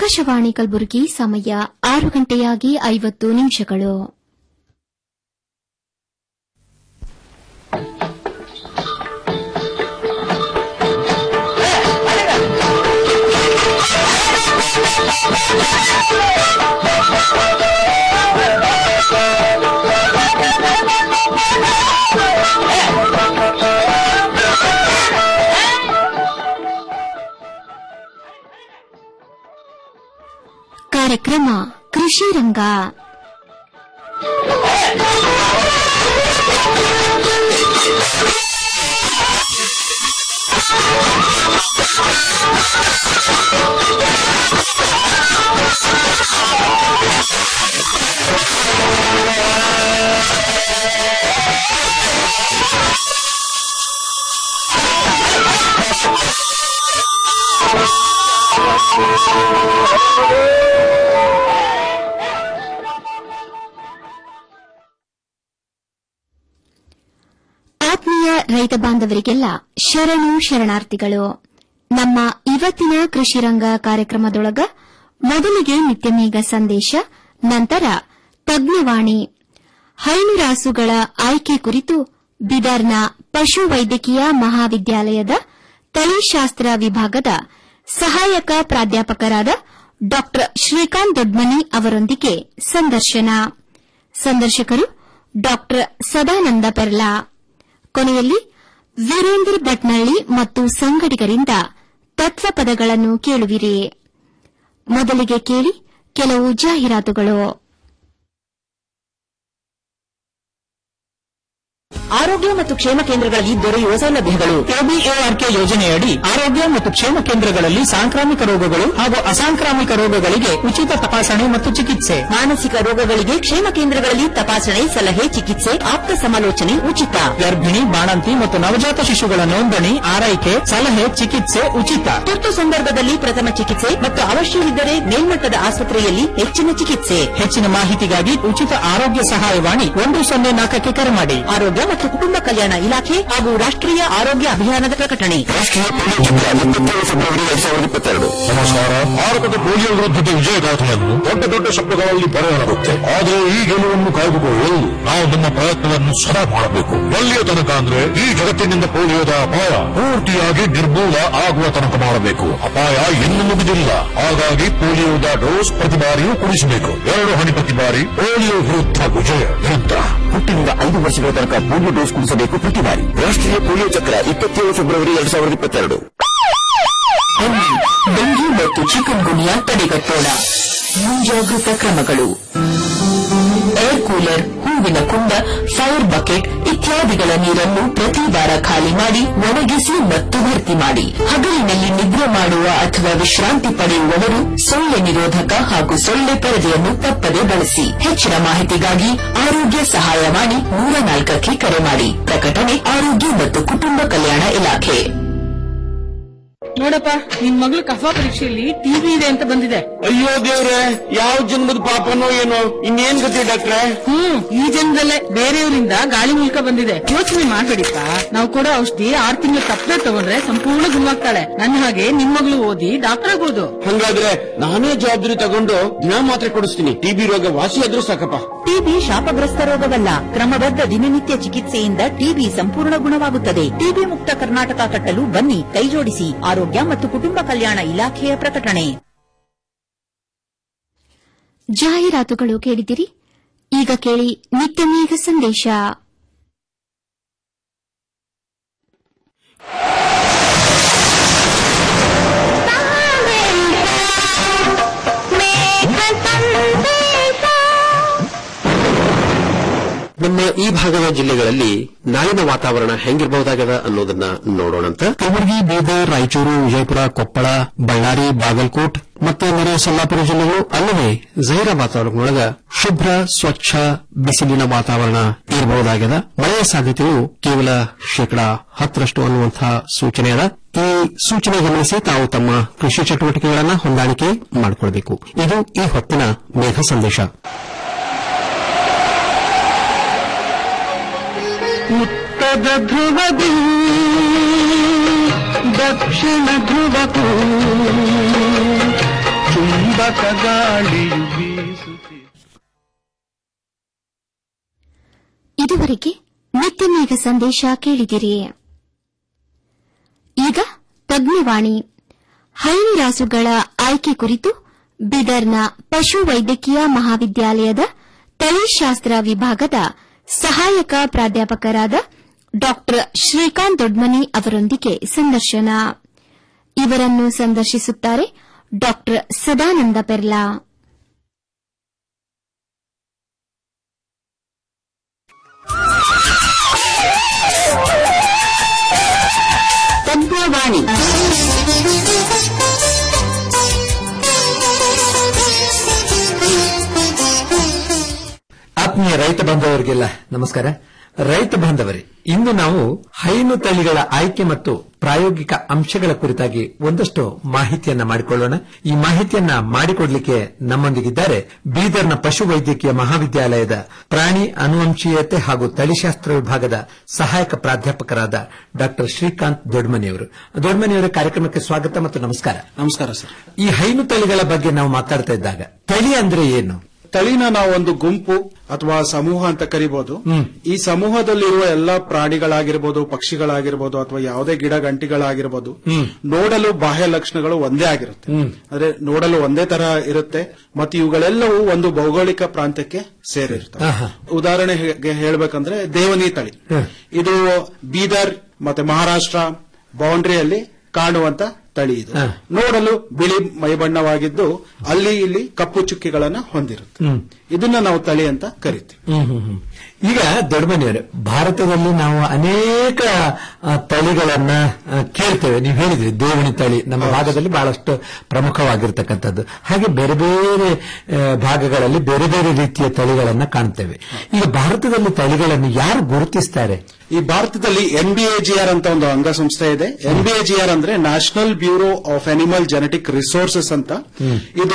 ಆಕಾಶವಾಣಿ ಕಲಬುರಗಿ ಸಮಯ ಆರು ಗಂಟೆಯಾಗಿ ಐವತ್ತು ನಿಮಿಷಗಳು ಕಾರ್ಯಕ್ರಮ ಕೃಷಿ ರಂಗ ಆತ್ಮೀಯ ರೈತ ಬಾಂಧವರಿಗೆಲ್ಲ ಶರಣು ಶರಣಾರ್ಥಿಗಳು ನಮ್ಮ ಇವತ್ತಿನ ಕೃಷಿ ರಂಗ ಕಾರ್ಯಕ್ರಮದೊಳಗ ಮೊದಲಿಗೆ ನಿತ್ಯಮೇಘ ಸಂದೇಶ ನಂತರ ತಜ್ಞವಾಣಿ ಹೈನುರಾಸುಗಳ ಆಯ್ಕೆ ಕುರಿತು ಬಿದರ್ನ ಪಶು ವೈದ್ಯಕೀಯ ಮಹಾವಿದ್ಯಾಲಯದ ತಳಿಶಾಸ್ತ್ರ ವಿಭಾಗದ ಸಹಾಯಕ ಪ್ರಾಧ್ಯಾಪಕರಾದ ಡಾ ಶ್ರೀಕಾಂತ್ ದೊಡ್ಮನಿ ಅವರೊಂದಿಗೆ ಸಂದರ್ಶನ ಸಂದರ್ಶಕರು ಡಾ ಸದಾನಂದ ಪೆರ್ಲಾ ಕೊನೆಯಲ್ಲಿ ವೀರೇಂದ್ರ ಭಟ್ನಳ್ಳಿ ಮತ್ತು ಸಂಗಡಿಗರಿಂದ ತತ್ವಪದಗಳನ್ನು ಕೇಳುವಿರಿ ಮೊದಲಿಗೆ ಕೇಳಿ ಕೆಲವು ಜಾಹೀರಾತುಗಳು ಆರೋಗ್ಯ ಮತ್ತು ಕ್ಷೇಮ ಕೇಂದ್ರಗಳಲ್ಲಿ ದೊರೆಯುವ ಸೌಲಭ್ಯಗಳು ಕೆಬಿಎಆರ್ಕೆ ಯೋಜನೆಯಡಿ ಆರೋಗ್ಯ ಮತ್ತು ಕ್ಷೇಮ ಕೇಂದ್ರಗಳಲ್ಲಿ ಸಾಂಕ್ರಾಮಿಕ ರೋಗಗಳು ಹಾಗೂ ಅಸಾಂಕ್ರಾಮಿಕ ರೋಗಗಳಿಗೆ ಉಚಿತ ತಪಾಸಣೆ ಮತ್ತು ಚಿಕಿತ್ಸೆ ಮಾನಸಿಕ ರೋಗಗಳಿಗೆ ಕ್ಷೇಮ ಕೇಂದ್ರಗಳಲ್ಲಿ ತಪಾಸಣೆ ಸಲಹೆ ಚಿಕಿತ್ಸೆ ಆಪ್ತ ಸಮಾಲೋಚನೆ ಉಚಿತ ಗರ್ಭಿಣಿ ಬಾಣಂತಿ ಮತ್ತು ನವಜಾತ ಶಿಶುಗಳ ನೋಂದಣಿ ಆರೈಕೆ ಸಲಹೆ ಚಿಕಿತ್ಸೆ ಉಚಿತ ತುರ್ತು ಸಂದರ್ಭದಲ್ಲಿ ಪ್ರಥಮ ಚಿಕಿತ್ಸೆ ಮತ್ತು ಅವಶ್ಯವಿದ್ದರೆ ಮೇಲ್ಮಟ್ಟದ ಆಸ್ಪತ್ರೆಯಲ್ಲಿ ಹೆಚ್ಚಿನ ಚಿಕಿತ್ಸೆ ಹೆಚ್ಚಿನ ಮಾಹಿತಿಗಾಗಿ ಉಚಿತ ಆರೋಗ್ಯ ಸಹಾಯವಾಣಿ ಒಂದು ಸೊನ್ನೆ ನಾಲ್ಕಕ್ಕೆ ಕರೆ ಮಾಡಿ ಆರೋಗ್ಯ ಮತ್ತು ಕುಟುಂಬ ಕಲ್ಯಾಣ ಇಲಾಖೆ ಹಾಗೂ ರಾಷ್ಟ್ರೀಯ ಆರೋಗ್ಯ ಅಭಿಯಾನದ ಪ್ರಕಟಣೆ ರಾಷ್ಟ್ರೀಯ ಪೋಲಿಯೋ ದಿನ ಇಪ್ಪತ್ತೇಳು ಫೆಬ್ರವರಿ ಎರಡ್ ಸಾವಿರದ ಇಪ್ಪತ್ತೆರಡು ನಮಸ್ಕಾರ ಭಾರತದ ಪೋಲಿಯೋ ವಿರುದ್ಧದ ವಿಜಯಗಾಥೆಯನ್ನು ದೊಡ್ಡ ದೊಡ್ಡ ಶಬ್ದಗಳಲ್ಲಿ ಬರೆಯಲಾಗುತ್ತೆ ಆದರೆ ಈ ಗೆಲುವನ್ನು ಕಾಯ್ದುಕೊಳ್ಳಲು ನಾವು ನಮ್ಮ ಪ್ರಯತ್ನವನ್ನು ಸದಾ ಮಾಡಬೇಕು ಎಲ್ಲಿಯ ತನಕ ಅಂದ್ರೆ ಈ ಜಗತ್ತಿನಿಂದ ಪೋಲಿಯೋದ ಅಪಾಯ ಪೂರ್ತಿಯಾಗಿ ನಿರ್ಮೂಲ ಆಗುವ ತನಕ ಮಾಡಬೇಕು ಅಪಾಯ ಇನ್ನೂ ಮುಗಿದಿಲ್ಲ ಹಾಗಾಗಿ ಪೋಲಿಯೋದ ಡೋಸ್ ಪ್ರತಿ ಬಾರಿಯೂ ಕುಡಿಸಬೇಕು ಎರಡು ಹನಿ ಪ್ರತಿ ಬಾರಿ ಪೋಲಿಯೋ ವಿರುದ್ಧ ವಿಜಯ ನಿರಂತರ ಹುಟ್ಟಿನಿಂದ ಐದು ವರ್ಷಗಳ ತನಕ ಪೋಲಿಯೋ ಡೋಸ್ ಕುಡಿಸಬೇಕು ಪ್ರತಿ ಬಾರಿ ರಾಷ್ಟ್ರೀಯ ಪೋಲಿಯೋ ಚಕ್ರ ಇಪ್ಪತ್ತೇಳು ಫೆಬ್ರವರಿ ಎರಡ್ ಸಾವಿರದ ಇಪ್ಪತ್ತೆರಡು ಬನ್ನಿ ಡೆಂಗ್ಯೂ ಮತ್ತು ಚಿಕನ್ ಗುನಿಯಾ ತಡೆಗಟ್ಟೋಣ ಮುಂಜಾಗೃತಾ ಕ್ರಮಗಳು ಏರ್ ಕೂಲರ್ ಹೂವಿನ ಕುಂಡ ಫೈರ್ ಬಕೆಟ್ ಇತ್ಯಾದಿಗಳ ನೀರನ್ನು ಪ್ರತಿ ವಾರ ಖಾಲಿ ಮಾಡಿ ಒಣಗಿಸಿ ಮತ್ತು ಭರ್ತಿ ಮಾಡಿ ಹಗಲಿನಲ್ಲಿ ನಿದ್ರೆ ಮಾಡುವ ಅಥವಾ ವಿಶ್ರಾಂತಿ ಪಡೆಯುವವರು ಸೊಳ್ಳೆ ನಿರೋಧಕ ಹಾಗೂ ಸೊಳ್ಳೆ ಪರದೆಯನ್ನು ತಪ್ಪದೆ ಬಳಸಿ ಹೆಚ್ಚಿನ ಮಾಹಿತಿಗಾಗಿ ಆರೋಗ್ಯ ಸಹಾಯವಾಣಿ ನೂರ ನಾಲ್ಕಕ್ಕೆ ಕರೆ ಮಾಡಿ ಪ್ರಕಟಣೆ ಆರೋಗ್ಯ ಮತ್ತು ಕುಟುಂಬ ಕಲ್ಯಾಣ ಇಲಾಖೆ ನೋಡಪ್ಪ ನಿನ್ ಮಗಳು ಕಫಾ ಪರೀಕ್ಷೆಯಲ್ಲಿ ಟಿವಿ ಇದೆ ಅಂತ ಬಂದಿದೆ ಅಯ್ಯೋ ದೇವ್ರೆ ಯಾವ ಜನ್ಮದ ಪಾಪನೋ ಏನೋ ಇನ್ನೇನ್ ಗತಿ ಡಾಕ್ಟ್ರೆ ಹ್ಮ್ ಈ ಜನ್ಮದಲ್ಲೇ ಬೇರೆಯವರಿಂದ ಗಾಳಿ ಮೂಲಕ ಬಂದಿದೆ ಯೋಚನೆ ಮಾಡ್ಬೇಡಿಪ್ಪ ನಾವು ಕೊಡೋ ಔಷಧಿ ಆರ್ ತಿಂಗಳು ತಪ್ಪದೆ ತಗೊಂಡ್ರೆ ಸಂಪೂರ್ಣ ಗುಣವಾಗ್ತಾಳೆ ನನ್ನ ಹಾಗೆ ನಿಮ್ ಮಗಳು ಓದಿ ಡಾಕ್ಟರ್ ಆಗ್ಬೋದು ಹಂಗಾದ್ರೆ ನಾನೇ ಜವಾಬ್ದಾರಿ ತಗೊಂಡು ದಿನ ಮಾತ್ರೆ ಕೊಡಿಸ್ತೀನಿ ಟಿಬಿ ರೋಗ ವಾಸಿ ಆದ್ರೂ ಸಾಕಪ್ಪ ಟಿಬಿ ಶಾಪಗ್ರಸ್ತ ರೋಗವಲ್ಲ ಕ್ರಮಬದ್ಧ ದಿನನಿತ್ಯ ಚಿಕಿತ್ಸೆಯಿಂದ ಟಿಬಿ ಸಂಪೂರ್ಣ ಗುಣವಾಗುತ್ತದೆ ಟಿಬಿ ಮುಕ್ತ ಕರ್ನಾಟಕ ಕಟ್ಟಲು ಬನ್ನಿ ಕೈಜೋಡಿಸಿ ಆರೋಗ್ಯ ಮತ್ತು ಕುಟುಂಬ ಕಲ್ಯಾಣ ಇಲಾಖೆಯ ಪ್ರಕಟಣೆ ಜಾಹೀರಾತುಗಳು ಕೇಳಿದಿರಿ ಈಗ ಕೇಳಿ ನಿತ್ಯಮೇಘ ಸಂದೇಶ ನಮ್ಮ ಈ ಭಾಗದ ಜಿಲ್ಲೆಗಳಲ್ಲಿ ನಾಳಿನ ವಾತಾವರಣ ಹೆಂಗಿರಬಹುದಾಗದ ಅನ್ನೋದನ್ನ ನೋಡೋಣಂತ ಕಲಬುರಗಿ ಬೀದರ್ ರಾಯಚೂರು ವಿಜಯಪುರ ಕೊಪ್ಪಳ ಬಳ್ಳಾರಿ ಬಾಗಲಕೋಟ್ ಮತ್ತು ನೆರೆ ಸೊಲ್ಲಾಪುರ ಜಿಲ್ಲೆಗಳು ಅಲ್ಲದೆ ಜೈರಾಬಾದ್ ತಾಲೂಕಿನೊಳಗ ಶುಭ್ರ ಸ್ವಚ್ಛ ಬಿಸಿಲಿನ ವಾತಾವರಣ ಇರಬಹುದಾಗಿದೆ ಮಳೆಯ ಸಾಧ್ಯತೆಯು ಕೇವಲ ಶೇಕಡಾ ಹತ್ತರಷ್ಟು ಅನ್ನುವಂತಹ ಸೂಚನೆ ಅದ ಈ ಸೂಚನೆ ಗಮನಿಸಿ ತಾವು ತಮ್ಮ ಕೃಷಿ ಚಟುವಟಿಕೆಗಳನ್ನ ಹೊಂದಾಣಿಕೆ ಮಾಡಿಕೊಳ್ಬೇಕು ಇದು ಈ ಹೊತ್ತಿನ ಮೇಘ ಸಂದೇಶ ಉತ್ತರ ಧ್ರುವದಿ ದಕ್ಷಿಣ ಧ್ರುವಕ್ಕೂ ಚುಂಬಕ ಗಾಳಿಯು ಬೀಸುತ್ತಿದೆ ಇದುವರೆಗೆ ನಿತ್ಯ ಮೇಘ ಸಂದೇಶ ಕೇಳಿದಿರಿ ಈಗ ತಜ್ಞವಾಣಿ ಹೈನುರಾಸುಗಳ ಆಯ್ಕೆ ಕುರಿತು ಬಿದರ್ನ ಪಶು ವೈದ್ಯಕೀಯ ಮಹಾವಿದ್ಯಾಲಯದ ತಳಿಶಾಸ್ತ್ರ ವಿಭಾಗದ ಸಹಾಯಕ ಪ್ರಾಧ್ಯಾಪಕರಾದ ಡಾ ಶ್ರೀಕಾಂತ್ ದೊಡ್ಮನಿ ಅವರೊಂದಿಗೆ ಸಂದರ್ಶನ ಇವರನ್ನು ಸಂದರ್ಶಿಸುತ್ತಾರೆ ಡಾ ಸದಾನಂದ ಪೆರ್ಲಾ ತಜ್ಞವಾಣಿ ಆತ್ಮೀಯ ರೈತ ಬಾಂಧವರಿಗೆಲ್ಲ ನಮಸ್ಕಾರ ರೈತ ಬಾಂಧವರೇ ಇಂದು ನಾವು ಹೈನು ತಳಿಗಳ ಆಯ್ಕೆ ಮತ್ತು ಪ್ರಾಯೋಗಿಕ ಅಂಶಗಳ ಕುರಿತಾಗಿ ಒಂದಷ್ಟು ಮಾಹಿತಿಯನ್ನ ಮಾಡಿಕೊಳ್ಳೋಣ ಈ ಮಾಹಿತಿಯನ್ನ ಮಾಡಿಕೊಡ್ಲಿಕ್ಕೆ ನಮ್ಮೊಂದಿಗಿದ್ದಾರೆ ಬೀದರ್ನ ಪಶು ವೈದ್ಯಕೀಯ ಮಹಾವಿದ್ಯಾಲಯದ ಪ್ರಾಣಿ ಅನುವಂಶೀಯತೆ ಹಾಗೂ ತಳಿಶಾಸ್ತ್ರ ವಿಭಾಗದ ಸಹಾಯಕ ಪ್ರಾಧ್ಯಾಪಕರಾದ ಡಾ ಶ್ರೀಕಾಂತ್ ದೊಡ್ಮನಿಯವರು ದೊಡ್ಮನಿಯವರ ಕಾರ್ಯಕ್ರಮಕ್ಕೆ ಸ್ವಾಗತ ಮತ್ತು ನಮಸ್ಕಾರ ನಮಸ್ಕಾರ ಸರ್ ಈ ಹೈನು ತಳಿಗಳ ಬಗ್ಗೆ ನಾವು ಮಾತಾಡ್ತಾ ಇದ್ದಾಗ ತಳಿ ಅಂದ್ರೆ ಏನು ತಳಿನ ನಾವು ಒಂದು ಗುಂಪು ಅಥವಾ ಸಮೂಹ ಅಂತ ಕರಿಬಹುದು ಈ ಸಮೂಹದಲ್ಲಿರುವ ಎಲ್ಲಾ ಪ್ರಾಣಿಗಳಾಗಿರ್ಬೋದು ಪಕ್ಷಿಗಳಾಗಿರ್ಬೋದು ಅಥವಾ ಯಾವುದೇ ಗಿಡ ಗಂಟಿಗಳಾಗಿರ್ಬೋದು ನೋಡಲು ಬಾಹ್ಯ ಲಕ್ಷಣಗಳು ಒಂದೇ ಆಗಿರುತ್ತೆ ಅಂದ್ರೆ ನೋಡಲು ಒಂದೇ ತರ ಇರುತ್ತೆ ಮತ್ತು ಇವುಗಳೆಲ್ಲವೂ ಒಂದು ಭೌಗೋಳಿಕ ಪ್ರಾಂತ್ಯಕ್ಕೆ ಸೇರಿರ್ತವೆ ಉದಾಹರಣೆಗೆ ಹೇಳ್ಬೇಕಂದ್ರೆ ದೇವನಿ ತಳಿ ಇದು ಬೀದರ್ ಮತ್ತೆ ಮಹಾರಾಷ್ಟ್ರ ಬೌಂಡ್ರಿಯಲ್ಲಿ ಕಾಣುವಂತ ತಳಿ ಇದು ನೋಡಲು ಬಿಳಿ ಮೈಬಣ್ಣವಾಗಿದ್ದು ಅಲ್ಲಿ ಇಲ್ಲಿ ಕಪ್ಪು ಚುಕ್ಕಿಗಳನ್ನ ಹೊಂದಿರುತ್ತೆ ಇದನ್ನ ನಾವು ತಳಿ ಅಂತ ಕರಿತೀವಿ ಹ್ಮ್ ಹ್ಮ್ ಹ್ಮ್. ಈಗ ದೊಡ್ಡಮನೆಯವರೇ ಭಾರತದಲ್ಲಿ ನಾವು ಅನೇಕ ಆ, ತಳಿಗಳನ್ನ ಆ, ಕೇಳ್ತೇವೆ ನೀವು ಹೇಳಿದ್ರಿ ದೇವಣಿ ತಳಿ ನಮ್ಮ ಭಾಗದಲ್ಲಿ ಬಹಳಷ್ಟು ಪ್ರಮುಖವಾಗಿರ್ತಕ್ಕಂಥದ್ದು ಹಾಗೆ ಬೇರೆ ಬೇರೆ ಆ, ಭಾಗಗಳಲ್ಲಿ ಬೇರೆ ಬೇರೆ ರೀತಿಯ ತಳಿಗಳನ್ನ ಕಾಣ್ತೇವೆ ಈಗ ಭಾರತದಲ್ಲಿ ತಳಿಗಳನ್ನು ಯಾರು ಗುರುತಿಸ್ತಾರೆ ಈ ಭಾರತದಲ್ಲಿ ಎನ್ಬಿಎಜಿಆರ್ ಅಂತ ಒಂದು ಅಂಗಸಂಸ್ಥೆ ಇದೆ ಎನ್ಬಿಎಜಿಆರ್ ಅಂದ್ರೆ national bureau of animal genetic resources ಅಂತ ಇದು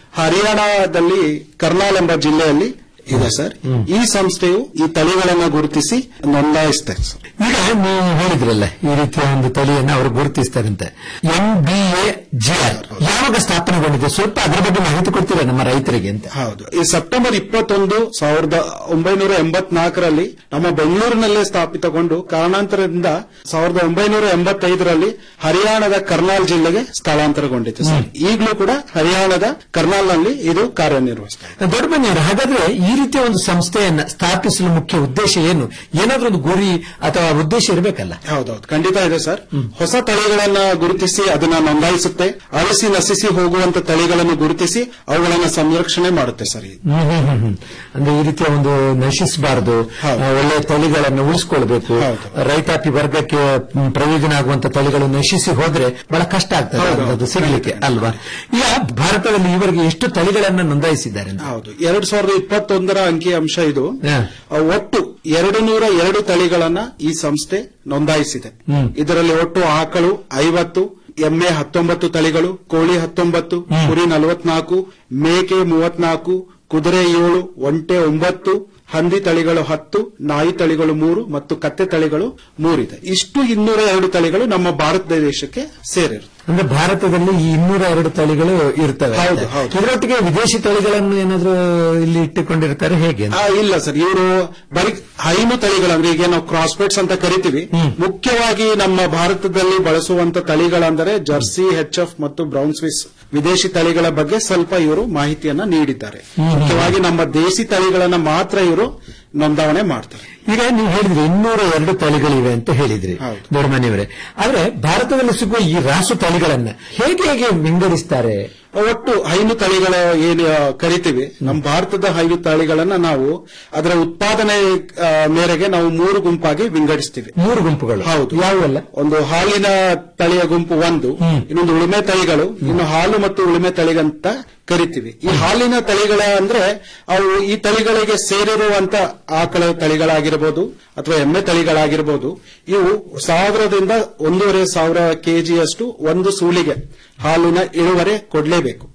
ಹರಿಯಾಣದಲ್ಲಿ ಕರ್ನಾಲ್ ಎಂಬ ಜಿಲ್ಲೆಯಲ್ಲಿ ಇದೆ ಸರ್ ಈ ಸಂಸ್ಥೆಯು ಈ ತಳಿಗಳನ್ನ ಗುರುತಿಸಿ ನೋಂದಾಯಿಸುತ್ತೆ ಸರ್ ಈಗ ನೀವು ಹೇಳಿದ್ರಲ್ಲ ಈ ರೀತಿಯ ಒಂದು ತಳಿಯನ್ನ ಅವರು ಗುರುತಿಸ್ತಾರಂತೆ N B A G R ಯಾವಾಗ ಸ್ಥಾಪನೆಗೊಂಡಿದೆ ಸ್ವಲ್ಪ ಅದರ ಬಗ್ಗೆ ಮಾಹಿತಿ ಕೊಡ್ತೀರಾ ನಮ್ಮ ರೈತರಿಗೆ ಅಂತ ಹೌದು ಈ ಸೆಪ್ಟೆಂಬರ್ ಇಪ್ಪತ್ತೊಂದು ಸಾವಿರದ ಒಂಬೈನೂರ ಎಂಬತ್ನಾಲ್ಕರಲ್ಲಿ ನಮ್ಮ ಬೆಂಗಳೂರಿನಲ್ಲೇ ಸ್ಥಾಪಿತಗೊಂಡು ಕಾರಣಾಂತರದಿಂದ ಸಾವಿರದ ಒಂಬೈನೂರ ಎಂಬತ್ತೈದರಲ್ಲಿ ಹರಿಯಾಣದ ಕರ್ನಾಲ್ ಜಿಲ್ಲೆಗೆ ಸ್ಥಳಾಂತರಗೊಂಡಿತು ಸರ್ ಈಗಲೂ ಕೂಡ ಹರಿಯಾಣದ ಕರ್ನಾಲ್ನಲ್ಲಿ ಇದು ಕಾರ್ಯನಿರ್ವಹಿಸುತ್ತೆ ದೊಡ್ಡಮನೆಯವರು ಹಾಗಾದ್ರೆ ಈ ರೀತಿಯ ಒಂದು ಸಂಸ್ಥೆಯನ್ನ ಸ್ಥಾಪಿಸಲು ಮುಖ್ಯ ಉದ್ದೇಶ ಏನು ಏನಾದ್ರೂ ಒಂದು ಗುರಿ ಅಥವಾ ಉದ್ದೇಶ ಇರಬೇಕಲ್ಲ ಹೌದೌದು ಖಂಡಿತ ಇದೆ ಸರ್ ಹೊಸ ತಳಿಗಳನ್ನ ಗುರುತಿಸಿ ಅದನ್ನ ನೋಂದಾಯಿಸುತ್ತೆ ಅಳಿಸಿ ನಶಿಸಿ ಹೋಗುವಂತ ತಳಿಗಳನ್ನು ಗುರುತಿಸಿ ಅವುಗಳನ್ನ ಸಂರಕ್ಷಣೆ ಮಾಡುತ್ತೆ ಸರ್ ಇದು. ಹ್ಮ್, ಹ್ಮ್, ಹ್ಮ್, ಹ್ಮ್. ಅಂದ್ರೆ ಈ ರೀತಿಯ ಒಂದು ನಶಿಸಬಾರದು ಒಳ್ಳೆಯ ತಳಿಗಳನ್ನು ಉಳಿಸಿಕೊಳ್ಬೇಕು ರೈತಾಪಿ ವರ್ಗಕ್ಕೆ ಮ್, ಪ್ರಯೋಜನ ಆಗುವಂತ ತಳಿಗಳು ನಶಿಸಿ ಹೋದ್ರೆ ಬಹಳ ಕಷ್ಟ ಆಗ್ತದೆ ಹೌದು, ಅದು ಸಿಗಲಿಕ್ಕೆ ಅಲ್ವಾ ಈಗ ಭಾರತದಲ್ಲಿ ಈವರೆಗೆ ಎಷ್ಟು ತಳಿಗಳನ್ನ ನೋಂದಾಯಿಸಿದ್ದಾರೆ ಅಂತ? ಹೌದು ಎರಡ್ ಸಾವಿರದ ಇಪ್ಪತ್ತೊಂದರ ಅಂಕಿ ಅಂಶ ಇದು ಹಾ. ಆ, ಒಟ್ಟು ಎರಡು ನೂರ ಎರಡು ತಳಿಗಳನ್ನ ಈ ಸಂಸ್ಥೆ ನೋಂದಾಯಿಸಿದೆ ಹ್ಮ್. ಇದರಲ್ಲಿ ಒಟ್ಟು ಆಕಳು ಐವತ್ತು ಎಮ್ಮೆ ಹತ್ತೊಂಬತ್ತು ತಳಿಗಳು ಕೋಳಿ ಹತ್ತೊಂಬತ್ತು ಕುರಿ ನಲವತ್ನಾಲ್ಕು ಮೇಕೆ ಮೂವತ್ನಾಲ್ಕು ಕುದುರೆ ಏಳು ಒಂಟೆ ಒಂಬತ್ತು ಹಂದಿ ತಳಿಗಳು ಹತ್ತು ನಾಯಿ ತಳಿಗಳು ಮೂರು ಮತ್ತು ಕತ್ತೆ ತಳಿಗಳು ಮೂರಿದೆ ಇಷ್ಟು ಇನ್ನೂರ ಎರಡು ತಳಿಗಳು ನಮ್ಮ ಭಾರತ ದೇಶಕ್ಕೆ ಸೇರಿರುತ್ತೆ ಅಂದ್ರೆ ಭಾರತದಲ್ಲಿ ಈ ಇನ್ನೂರ ಎರಡು ತಳಿಗಳು ಇರ್ತವೆ ಹೌದು, ಹೌದು. ಇದರೊಟ್ಟಿಗೆ ವಿದೇಶಿ ತಳಿಗಳನ್ನು ಏನಾದ್ರೂ ಇಲ್ಲಿ ಇಟ್ಟುಕೊಂಡಿರ್ತಾರೆ ಹೇಗೆ ಅಂತ? ಆ, ಇಲ್ಲ ಸರ್ ಇವರು ಬರೀ ಹೈನು ತಳಿಗಳಂದ್ರೆ ಈಗ ನಾವು ಕ್ರಾಸ್ಪೇಟ್ಸ್ ಅಂತ ಕರಿತೀವಿ ಮುಖ್ಯವಾಗಿ ನಮ್ಮ ಭಾರತದಲ್ಲಿ ಬಳಸುವಂತ ತಳಿಗಳಂದರೆ ಜರ್ಸಿ ಹೆಚ್ ಎಫ್ ಮತ್ತು ಬ್ರೌನ್ ಸ್ವಿಸ್ ವಿದೇಶಿ ತಳಿಗಳ ಬಗ್ಗೆ ಸ್ವಲ್ಪ ಇವರು ಮಾಹಿತಿಯನ್ನ ನೀಡಿದ್ದಾರೆ ಮುಖ್ಯವಾಗಿ ನಮ್ಮ ದೇಸಿ ತಳಿಗಳನ್ನ ಮಾತ್ರ ಇವರು ನೋಂದಾವಣೆ ಮಾಡ್ತಾರೆ ಈಗ ನೀವು ಹೇಳಿದ್ರಿ ಇನ್ನೂರ ಎರಡು ತಳಿಗಳಿವೆ ಅಂತ ಹೇಳಿದ್ರಿ ದೊಡ್ಡಮನೆಯವರೇ ಆದ್ರೆ ಭಾರತದಲ್ಲಿ ಸಿಗುವ ಈ ರಾಸು ತಳಿಗಳನ್ನ ಹೇಗೆ ಹೇಗೆ ವಿಂಗಡಿಸ್ತಾರೆ ಒಟ್ಟು ಹೈನು ತಳಿಗಳ ಏನು ಆ, ಕರಿತೀವಿ ನಮ್ಮ ಭಾರತದ ಹೈನು ತಳಿಗಳನ್ನ ನಾವು ಅದರ ಉತ್ಪಾದನೆ ಆ, ಮೇರೆಗೆ ನಾವು ಮೂರು ಗುಂಪಾಗಿ ವಿಂಗಡಿಸ್ತೀವಿ ಮೂರು ಗುಂಪುಗಳು ಹೌದು ಯಾವೆಲ್ಲ ಒಂದು ಹಾಲಿನ ತಳಿಯ ಗುಂಪು ಒಂದು ಇನ್ನೊಂದು ಉಳುಮೆ ತಳಿಗಳು ಇನ್ನು ಹಾಲು ಮತ್ತು ಉಳುಮೆ ತಳಿಗಂತ ಕರಿತೀವಿ ಈ ಹಾಲಿನ ತಳಿಗಳ ಅಂದ್ರೆ ಅವು ಈ ತಳಿಗಳಿಗೆ ಸೇರಿರುವಂತ ಆಕಳ ತಳಿಗಳಾಗಿರ್ಬೋದು ಅಥವಾ ಎಮ್ಮೆ ತಳಿಗಳಾಗಿರ್ಬೋದು ಇವು ಸಾವಿರದಿಂದ ಒಂದೂವರೆ ಸಾವಿರ ಕೆಜಿಯಷ್ಟು ಒಂದು ಸೂಲಿಗೆ ಹಾಲಿನ ಇಳುವರಿ ಕೊಡಲೇಬೇಕು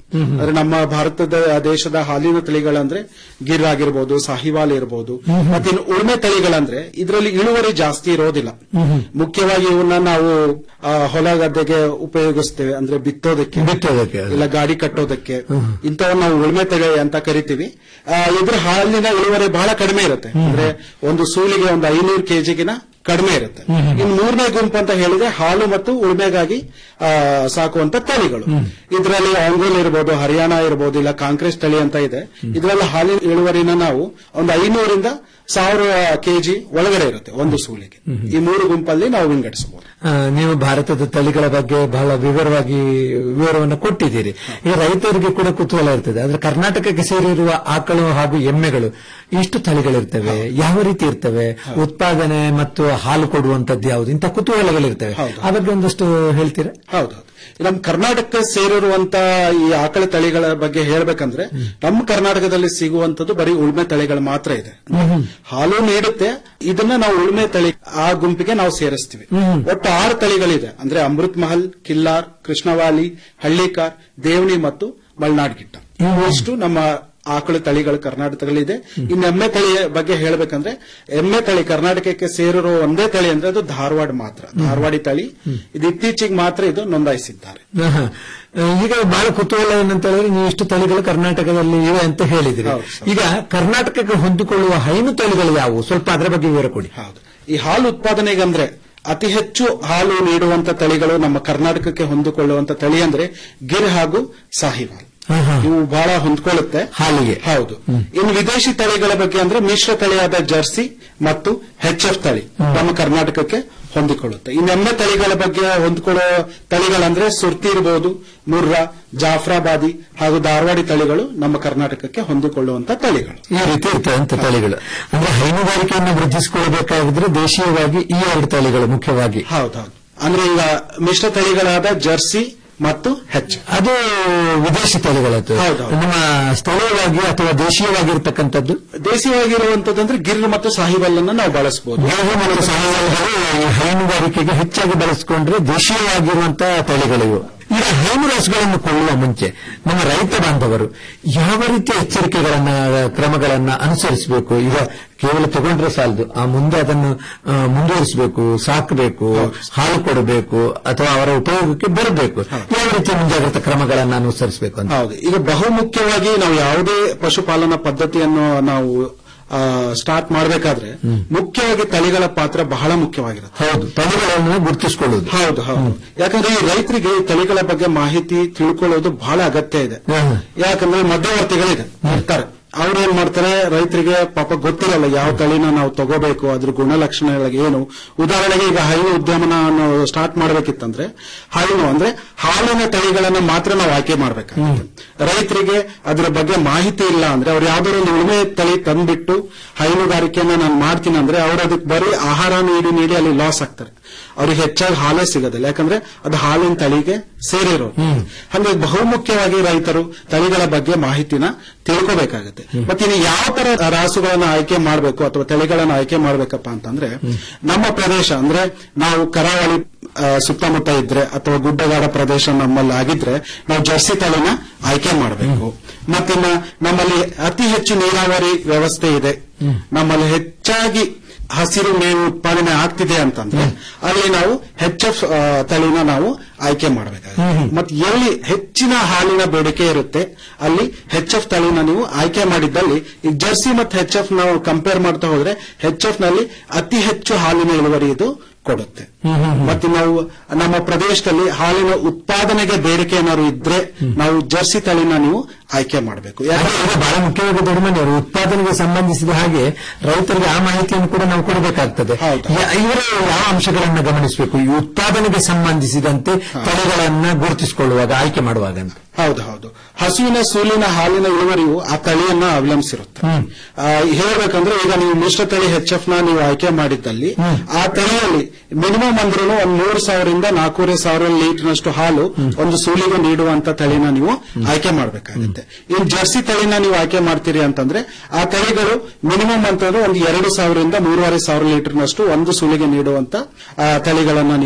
ಅಂದ್ರೆ ನಮ್ಮ ಭಾರತದ ದೇಶದ ಹಾಲಿನ ತಳಿಗಳಂದ್ರೆ ಗಿರ್ ಆಗಿರ್ಬೋದು ಸಾಹಿವಾಲ್ ಇರ್ಬೋದು ಮತ್ತೆ ಇನ್ನು ಉಳ್ಮೆ ತಳಿಗಳಂದ್ರೆ ಇದರಲ್ಲಿ ಇಳುವರಿ ಜಾಸ್ತಿ ಇರೋದಿಲ್ಲ ಮುಖ್ಯವಾಗಿ ಇವನ್ನ ನಾವು ಆ, ಹೊಲ ಗದ್ದೆಗೆ ಉಪಯೋಗಿಸ್ತೇವೆ ಅಂದ್ರೆ ಬಿತ್ತೋದಕ್ಕೆ ಬಿತ್ತೋದಕ್ಕೆ. ಇಲ್ಲ ಗಾಡಿ ಕಟ್ಟೋದಕ್ಕೆ ಇಂಥವನ್ನ ನಾವು ಉಳ್ಮೆ ತಳಿ ಅಂತ ಕರಿತೀವಿ ಆ, ಇದ್ರ ಹಾಲಿನ ಇಳುವರಿ ಬಹಳ ಕಡಿಮೆ ಇರುತ್ತೆ ಅಂದ್ರೆ ಒಂದು ಸೂಲಿಗೆ ಒಂದು ಐನೂರು ಕೆಜಿಗಿನ ಕಡಿಮೆ ಇರುತ್ತೆ ಇನ್ನು ಮೂರನೇ ಗುಂಪು ಅಂತ ಹೇಳಿದ್ರೆ ಹಾಲು ಮತ್ತು ಉಳ್ಮೆಗಾಗಿ ಆ, ಸಾಕುವಂತ ತಳಿಗಳು ಇದರಲ್ಲಿ ಆಂಗೋಲ್ ಇರ್ಬೋದು ಹರಿಯಾಣ ಇರ್ಬೋದು ಇಲ್ಲ ಕಾಂಕ್ರೆಸ್ ತಳಿ ಅಂತ ಇದೆ ಇದರಲ್ಲಿ ಹಾಲಿನ ಇಳುವರಿನ ನಾವು ಒಂದು ಐನೂರಿಂದ ಸಾವಿರ ಕೆಜಿ ಒಳಗಡೆ ಇರುತ್ತೆ ಒಂದು ಸೂಲಿಗೆ ಈ ಮೂರು ಗುಂಪಲ್ಲಿ ನಾವು ವಿಂಗಡಿಸಬಹುದು ಆ, ನೀವು ಭಾರತದ ತಳಿಗಳ ಬಗ್ಗೆ ಬಹಳ ವಿವರವಾಗಿ ವಿವರವನ್ನು ಕೊಟ್ಟಿದ್ದೀರಿ ಈ ರೈತರಿಗೆ ಕೂಡ ಕುತೂಹಲ ಇರ್ತದೆ ಆದ್ರೆ ಕರ್ನಾಟಕಕ್ಕೆ ಸೇರಿರುವ ಆಕಳು ಹಾಗೂ ಎಮ್ಮೆಗಳು ಇಷ್ಟು ತಳಿಗಳಿರ್ತವೆ ಯಾವ ರೀತಿ ಇರ್ತವೆ ಉತ್ಪಾದನೆ ಮತ್ತು ಹಾಲು ಕೊಡುವಂತದ್ದು ಯಾವುದು ಇಂಥ ಕುತೂಹಲಗಳಿರ್ತವೆ ಆ ಬಗ್ಗೆ ಒಂದಷ್ಟು ಹೇಳ್ತೀರಾ ಹೌದೌದು ನಮ್ಮ ಕರ್ನಾಟಕ ಸೇರಿರುವಂತ ಈ ಆಕಳ ತಳಿಗಳ ಬಗ್ಗೆ ಹೇಳ್ಬೇಕಂದ್ರೆ ನಮ್ಮ ಕರ್ನಾಟಕದಲ್ಲಿ ಸಿಗುವಂತದ್ದು ಬರೀ ಉಳ್ಮೆ ತಳಿಗಳು ಮಾತ್ರ ಇದೆ ಹಾಲು ನೀಡುತ್ತೆ ಇದನ್ನ ನಾವು ಉಳ್ಮೆ ತಳಿ ಆ ಗುಂಪಿಗೆ ನಾವು ಸೇರಿಸ್ತೀವಿ ಒಟ್ಟು ಆರು ತಳಿಗಳಿದೆ ಅಂದ್ರೆ ಅಮೃತ್ ಮಹಲ್ ಕಿಲ್ಲಾರ್ ಕೃಷ್ಣವಾಲಿ ಹಳ್ಳಿಕಾರ್ ದೇವಣಿ ಮತ್ತು ಮಲ್ನಾಡ್ ಗಿಟ್ಟ ಇಷ್ಟು ನಮ್ಮ ಆಕಳು ತಳಿಗಳು ಕರ್ನಾಟಕದಲ್ಲಿದೆ ಇನ್ನು ಎಮ್ಮೆ ತಳಿ ಬಗ್ಗೆ ಹೇಳ್ಬೇಕಂದ್ರೆ ಎಮ್ಮೆ ತಳಿ ಕರ್ನಾಟಕಕ್ಕೆ ಸೇರಿರೋ ಒಂದೇ ತಳಿ ಅಂದ್ರೆ ಅದು ಧಾರವಾಡ ಮಾತ್ರ ಧಾರವಾಡಿ ತಳಿ ಇದು ಇತ್ತೀಚೆಗೆ ಮಾತ್ರ ಇದು ನೋಂದಾಯಿಸಿದ್ದಾರೆ ಆಹಾ. ಈಗ ಬಹಳ ಕುತೂಹಲ ಏನಂತ ಹೇಳಿದ್ರೆ ನೀವು ಇಷ್ಟು ತಳಿಗಳು ಕರ್ನಾಟಕದಲ್ಲಿ ಇವೆ ಅಂತ ಹೇಳಿದಿರಿ ಈಗ ಕರ್ನಾಟಕಕ್ಕೆ ಹೊಂದಿಕೊಳ್ಳುವ ಹೈನು ತಳಿಗಳು ಯಾವುವು ಸ್ವಲ್ಪ ಅದರ ಬಗ್ಗೆ ವಿವರ ಕೊಡಿ ಹೌದು ಈ ಹಾಲು ಉತ್ಪಾದನೆಗಂದ್ರೆ ಅತಿ ಹೆಚ್ಚು ಹಾಲು ನೀಡುವಂತ ತಳಿಗಳು ನಮ್ಮ ಕರ್ನಾಟಕಕ್ಕೆ ಹೊಂದಿಕೊಳ್ಳುವಂತ ತಳಿ ಅಂದ್ರೆ ಗಿರ್ ಹಾಗೂ ಸಾಹಿವಾಲ್ ಇವು ಬಹಳ ಹೊಂದ್ಕೊಳ್ಳುತ್ತೆ ಹಾಲಿಗೆ ಹೌದು ಇನ್ನು ವಿದೇಶಿ ತಳಿಗಳ ಬಗ್ಗೆ ಅಂದ್ರೆ ಮಿಶ್ರ ತಳಿಯಾದ ಜರ್ಸಿ ಮತ್ತು ಹೆಚ್ ಎಫ್ ತಳಿ ನಮ್ಮ ಕರ್ನಾಟಕಕ್ಕೆ ಹೊಂದಿಕೊಳ್ಳುತ್ತೆ ಇನ್ನು ಎಮ್ಮೆ ತಳಿಗಳ ಬಗ್ಗೆ ಹೊಂದಿಕೊಳ್ಳೋ ತಳಿಗಳಂದ್ರೆ ಸುರ್ತಿ ಇರಬಹುದು ಮುರ್ರಾ ಜಾಫ್ರಾಬಾದಿ ಹಾಗೂ ಧಾರವಾಡಿ ತಳಿಗಳು ನಮ್ಮ ಕರ್ನಾಟಕಕ್ಕೆ ಹೊಂದಿಕೊಳ್ಳುವಂತ ತಳಿಗಳು ಈ ರೀತಿ ಇರ್ತವೆ ಅಂತ ತಳಿಗಳು ಅಂದ್ರೆ ಹೈನುಗಾರಿಕೆಯನ್ನು ವೃದ್ಧಿಸಿಕೊಳ್ಳಬೇಕಾಗಿದ್ರೆ ದೇಶೀಯವಾಗಿ ಈ ಎರಡು ತಳಿಗಳು ಮುಖ್ಯವಾಗಿ ಹೌದೌದು ಅಂದ್ರೆ ಈಗ ಮಿಶ್ರ ತಳಿಗಳಾದ ಜರ್ಸಿ ಮತ್ತು ಹೆಚ್ ಅದು ವಿದೇಶಿ ತಳಿಗಳದ್ದು ನಮ್ಮ ಸ್ಥಳೀಯವಾಗಿ ಅಥವಾ ದೇಶೀಯವಾಗಿರ್ತಕ್ಕಂಥದ್ದು ದೇಶೀಯವಾಗಿರುವಂತದಂದ್ರೆ ಗಿರ್ ಮತ್ತು ಸಾಹಿಬಲ್ ಅನ್ನ ನಾವು ಬಳಸಬಹುದು ಗಿರ್ ಮತ್ತು ಸಾಹಿವಾಲ್ಗಳು ಈ ಹೈನುಗಾರಿಕೆಗೆ ಹೆಚ್ಚಾಗಿ ಬಳಸಿಕೊಂಡ್ರೆ ದೇಶೀಯವಾಗಿರುವಂತಹ ತಳಿಗಳಿವು ಈಗ ಹೈನು ರಾಸುಗಳನ್ನು ಕೊಳ್ಳುವ ಮುಂಚೆ ನಮ್ಮ ರೈತ ಬಾಂಧವರು ಯಾವ ರೀತಿಯ ಎಚ್ಚರಿಕೆಗಳನ್ನ ಕ್ರಮಗಳನ್ನ ಅನುಸರಿಸಬೇಕು ಈಗ ಕೇವಲ ತಗೊಂಡ್ರೆ ಸಾಲದು ಆ ಮುಂದೆ ಅದನ್ನು ಆ, ಮುಂದುವರಿಸಬೇಕು ಸಾಕಬೇಕು ಹಾಲು ಕೊಡಬೇಕು ಅಥವಾ ಅವರ ಉಪಯೋಗಕ್ಕೆ ಬರಬೇಕು ಯಾವ ರೀತಿಯ ಮುಂಜಾಗ್ರತಾ ಕ್ರಮಗಳನ್ನ ಅನುಸರಿಸಬೇಕು ಅಂತ ಹೌದು ಈಗ ಬಹುಮುಖ್ಯವಾಗಿ ನಾವು ಯಾವುದೇ ಪಶುಪಾಲನಾ ಪದ್ಧತಿಯನ್ನು ನಾವು ಸ್ಟಾರ್ಟ್ ಮಾಡಬೇಕಾದ್ರೆ ಮುಖ್ಯವಾಗಿ ತಳಿಗಳ ಪಾತ್ರ ಬಹಳ ಮುಖ್ಯವಾಗಿರುತ್ತೆ ಹೌದು ತಳಿಗಳನ್ನು ಗುರುತಿಸಿಕೊಳ್ಳುವುದು ಹೌದು ಹೌದು ಯಾಕಂದ್ರೆ ಈ ರೈತರಿಗೆ ಈ ತಳಿಗಳ ಬಗ್ಗೆ ಮಾಹಿತಿ ತಿಳ್ಕೊಳ್ಳೋದು ಬಹಳ ಅಗತ್ಯ ಇದೆ ಯಾಕಂದ್ರೆ ಮಧ್ಯವರ್ತಿಗಳಿದೆ ಇರ್ತಾರೆ ಅವ್ರು ಏನ್ ಮಾಡ್ತಾರೆ ರೈತರಿಗೆ ಪಾಪ ಗೊತ್ತಿರಲ್ಲ ಯಾವ ತಳಿನ ನಾವು ತಗೋಬೇಕು ಅದ್ರ ಗುಣಲಕ್ಷಣಗಳು ಏನು ಉದಾಹರಣೆಗೆ ಈಗ ಹೈನು ಉದ್ಯಮನ ಸ್ಟಾರ್ಟ್ ಮಾಡ್ಬೇಕಿತ್ತಂದ್ರೆ ಹೈನು ಅಂದ್ರೆ ಹಾಲಿನ ತಳಿಗಳನ್ನ ಮಾತ್ರ ನಾವು ಆಯ್ಕೆ ಮಾಡ್ಬೇಕಾಗುತ್ತೆ ರೈತರಿಗೆ ಅದ್ರ ಬಗ್ಗೆ ಮಾಹಿತಿ ಇಲ್ಲ ಅಂದ್ರೆ ಅವ್ರು ಯಾವ್ದಾದ್ರು ಒಂದು ಉಳುಮೆ ತಳಿ ತಂದ್ಬಿಟ್ಟು ಹೈನುಗಾರಿಕೆಯನ್ನ ನಾನು ಮಾಡ್ತೀನಿ ಅಂದ್ರೆ ಅವ್ರು ಅದಕ್ಕೆ ಬರೀ ಆಹಾರ ನೀಡಿ ನೀಡಿ ಅಲ್ಲಿ ಲಾಸ್ ಆಗ್ತಾರೆ ಅವ್ರಿಗೆ ಹೆಚ್ಚಾಗಿ ಹಾಲೇ ಸಿಗೋದಿಲ್ಲ ಯಾಕಂದ್ರೆ ಅದು ಹಾಲಿನ ತಳಿಗೆ ಸೇರಿರೋದು ಹಾಗಾಗಿ ಬಹುಮುಖ್ಯವಾಗಿ ರೈತರು ತಳಿಗಳ ಬಗ್ಗೆ ಮಾಹಿತಿನ ತಿಳ್ಕೋಬೇಕಾಗುತ್ತೆ ಮತ್ತೆ ಇನ್ನು ಯಾವ ತರ ರಾಸುಗಳನ್ನ ಆಯ್ಕೆ ಮಾಡಬೇಕು ಅಥವಾ ತಳಿಗಳನ್ನ ಆಯ್ಕೆ ಮಾಡ್ಬೇಕಪ್ಪ ಅಂತಂದ್ರೆ ನಮ್ಮ ಪ್ರದೇಶ ಅಂದ್ರೆ ನಾವು ಕರಾವಳಿ ಆ, ಸುತ್ತಮುತ್ತ ಇದ್ರೆ ಅಥವಾ ಗುಡ್ಡಗಾಡ ಪ್ರದೇಶ ನಮ್ಮಲ್ಲಿ ಆಗಿದ್ರೆ ನಾವು ಜರ್ಸಿ ತಳಿನ ಆಯ್ಕೆ ಮಾಡಬೇಕು ಮತ್ತಿನ್ನ ನಮ್ಮಲ್ಲಿ ಅತಿ ಹೆಚ್ಚು ನೀರಾವರಿ ವ್ಯವಸ್ಥೆ ಇದೆ ನಮ್ಮಲ್ಲಿ ಹೆಚ್ಚಾಗಿ ಹಸಿರು ಮೇವು ಉತ್ಪಾದನೆ ಆಗ್ತಿದೆ ಅಂತಂದ್ರೆ ಅಲ್ಲಿ ನಾವು ಹೆಚ್ ಎಫ್ ತಳಿನ ನಾವು ಆಯ್ಕೆ ಮಾಡಬೇಕಾಗುತ್ತೆ ಮತ್ತೆ ಎಲ್ಲಿ ಹೆಚ್ಚಿನ ಹಾಲಿನ ಬೇಡಿಕೆ ಇರುತ್ತೆ ಅಲ್ಲಿ ಹೆಚ್ ಎಫ್ ತಳಿನ ನೀವು ಆಯ್ಕೆ ಮಾಡಿದ್ದಲ್ಲಿ ಈಗ ಜರ್ಸಿ ಮತ್ತು ಹೆಚ್ ಎಫ್ ನಾವು ಕಂಪೇರ್ ಮಾಡ್ತಾ ಹೋದ್ರೆ ಹೆಚ್ ಎಫ್ ನಲ್ಲಿ ಅತಿ ಹೆಚ್ಚು ಹಾಲಿನ ಇಳುವರಿ ಇದು ಕೊಡುತ್ತೆ ಮತ್ತೆ ನಾವು ನಮ್ಮ ಪ್ರದೇಶದಲ್ಲಿ ಹಾಲಿನ ಉತ್ಪಾದನೆಗೆ ಬೇಡಿಕೆ ಏನಾದ್ರು ಇದ್ರೆ ನಾವು ಜರ್ಸಿ ತಳಿನ ನೀವು ಆಯ್ಕೆ ಮಾಡಬೇಕು ಅದು ಬಹಳ ಮುಖ್ಯವಾಗಿ ದೊಡ್ಡಮನೆಯವರು ಉತ್ಪಾದನೆಗೆ ಸಂಬಂಧಿಸಿದ ಹಾಗೆ ರೈತರಿಗೆ ಆ ಮಾಹಿತಿಯನ್ನು ಕೂಡ ನಾವು ಕೊಡಬೇಕಾಗ್ತದೆ ಯ- ಇವರು ಯಾವ ಅಂಶಗಳನ್ನ ಗಮನಿಸಬೇಕು ಈ ಉತ್ಪಾದನೆಗೆ ಸಂಬಂಧಿಸಿದಂತೆ ತಳಿಗಳನ್ನ ಗುರುತಿಸಿಕೊಳ್ಳುವಾಗ ಆಯ್ಕೆ ಮಾಡುವಾಗ ಅಂತ ಹೌದು ಹೌದು ಹಸುವಿನ ಸೂಲಿನ ಹಾಲಿನ ಇಳುವರಿಯು ಆ ತಳಿಯನ್ನ ಅವಲಂಬಿಸಿರುತ್ತೆ ಆ, ಹೇಳ್ಬೇಕಂದ್ರೆ ಈಗ ನೀವು ಮಿಶ್ರ ತಳಿ ಹೆಚ್ ಎಫ್ ನ ನೀವು ಆಯ್ಕೆ ಮಾಡಿದ್ದಲ್ಲಿ ಆ ತಳಿಯಲ್ಲಿ ಮಿನಿಮಮ್ ಅಂದ್ರೂ ಒಂದ್ ಮೂರು ಸಾವಿರದಿಂದ ನಾಲ್ಕೂವರೆ ಸಾವಿರ ಲೀಟರ್ನಷ್ಟು ಹಾಲು ಒಂದು ಸೂಲಿಗೆ ನೀಡುವಂತ ತಳಿನ ನೀವು ಆಯ್ಕೆ ಮಾಡಬೇಕಾಗುತ್ತೆ ಇನ್ನು ಜರ್ಸಿ ತಳಿನ ನೀವು ಆಯ್ಕೆ ಮಾಡ್ತೀರಿ ಅಂತಂದ್ರೆ ಆ ತಳಿಗಳು ಮಿನಿಮಮ್ ಅಂತಂದ್ರೆ ಒಂದು ಎರಡು ಸಾವಿರದಿಂದ ಮೂರುವರೆ ಸಾವಿರ ಲೀಟರ್ನಷ್ಟು ಒಂದು ಸೂಲಿಗೆ ನೀಡುವಂತ ಆ, ತಳಿಗಳನ್ನ ನೀವು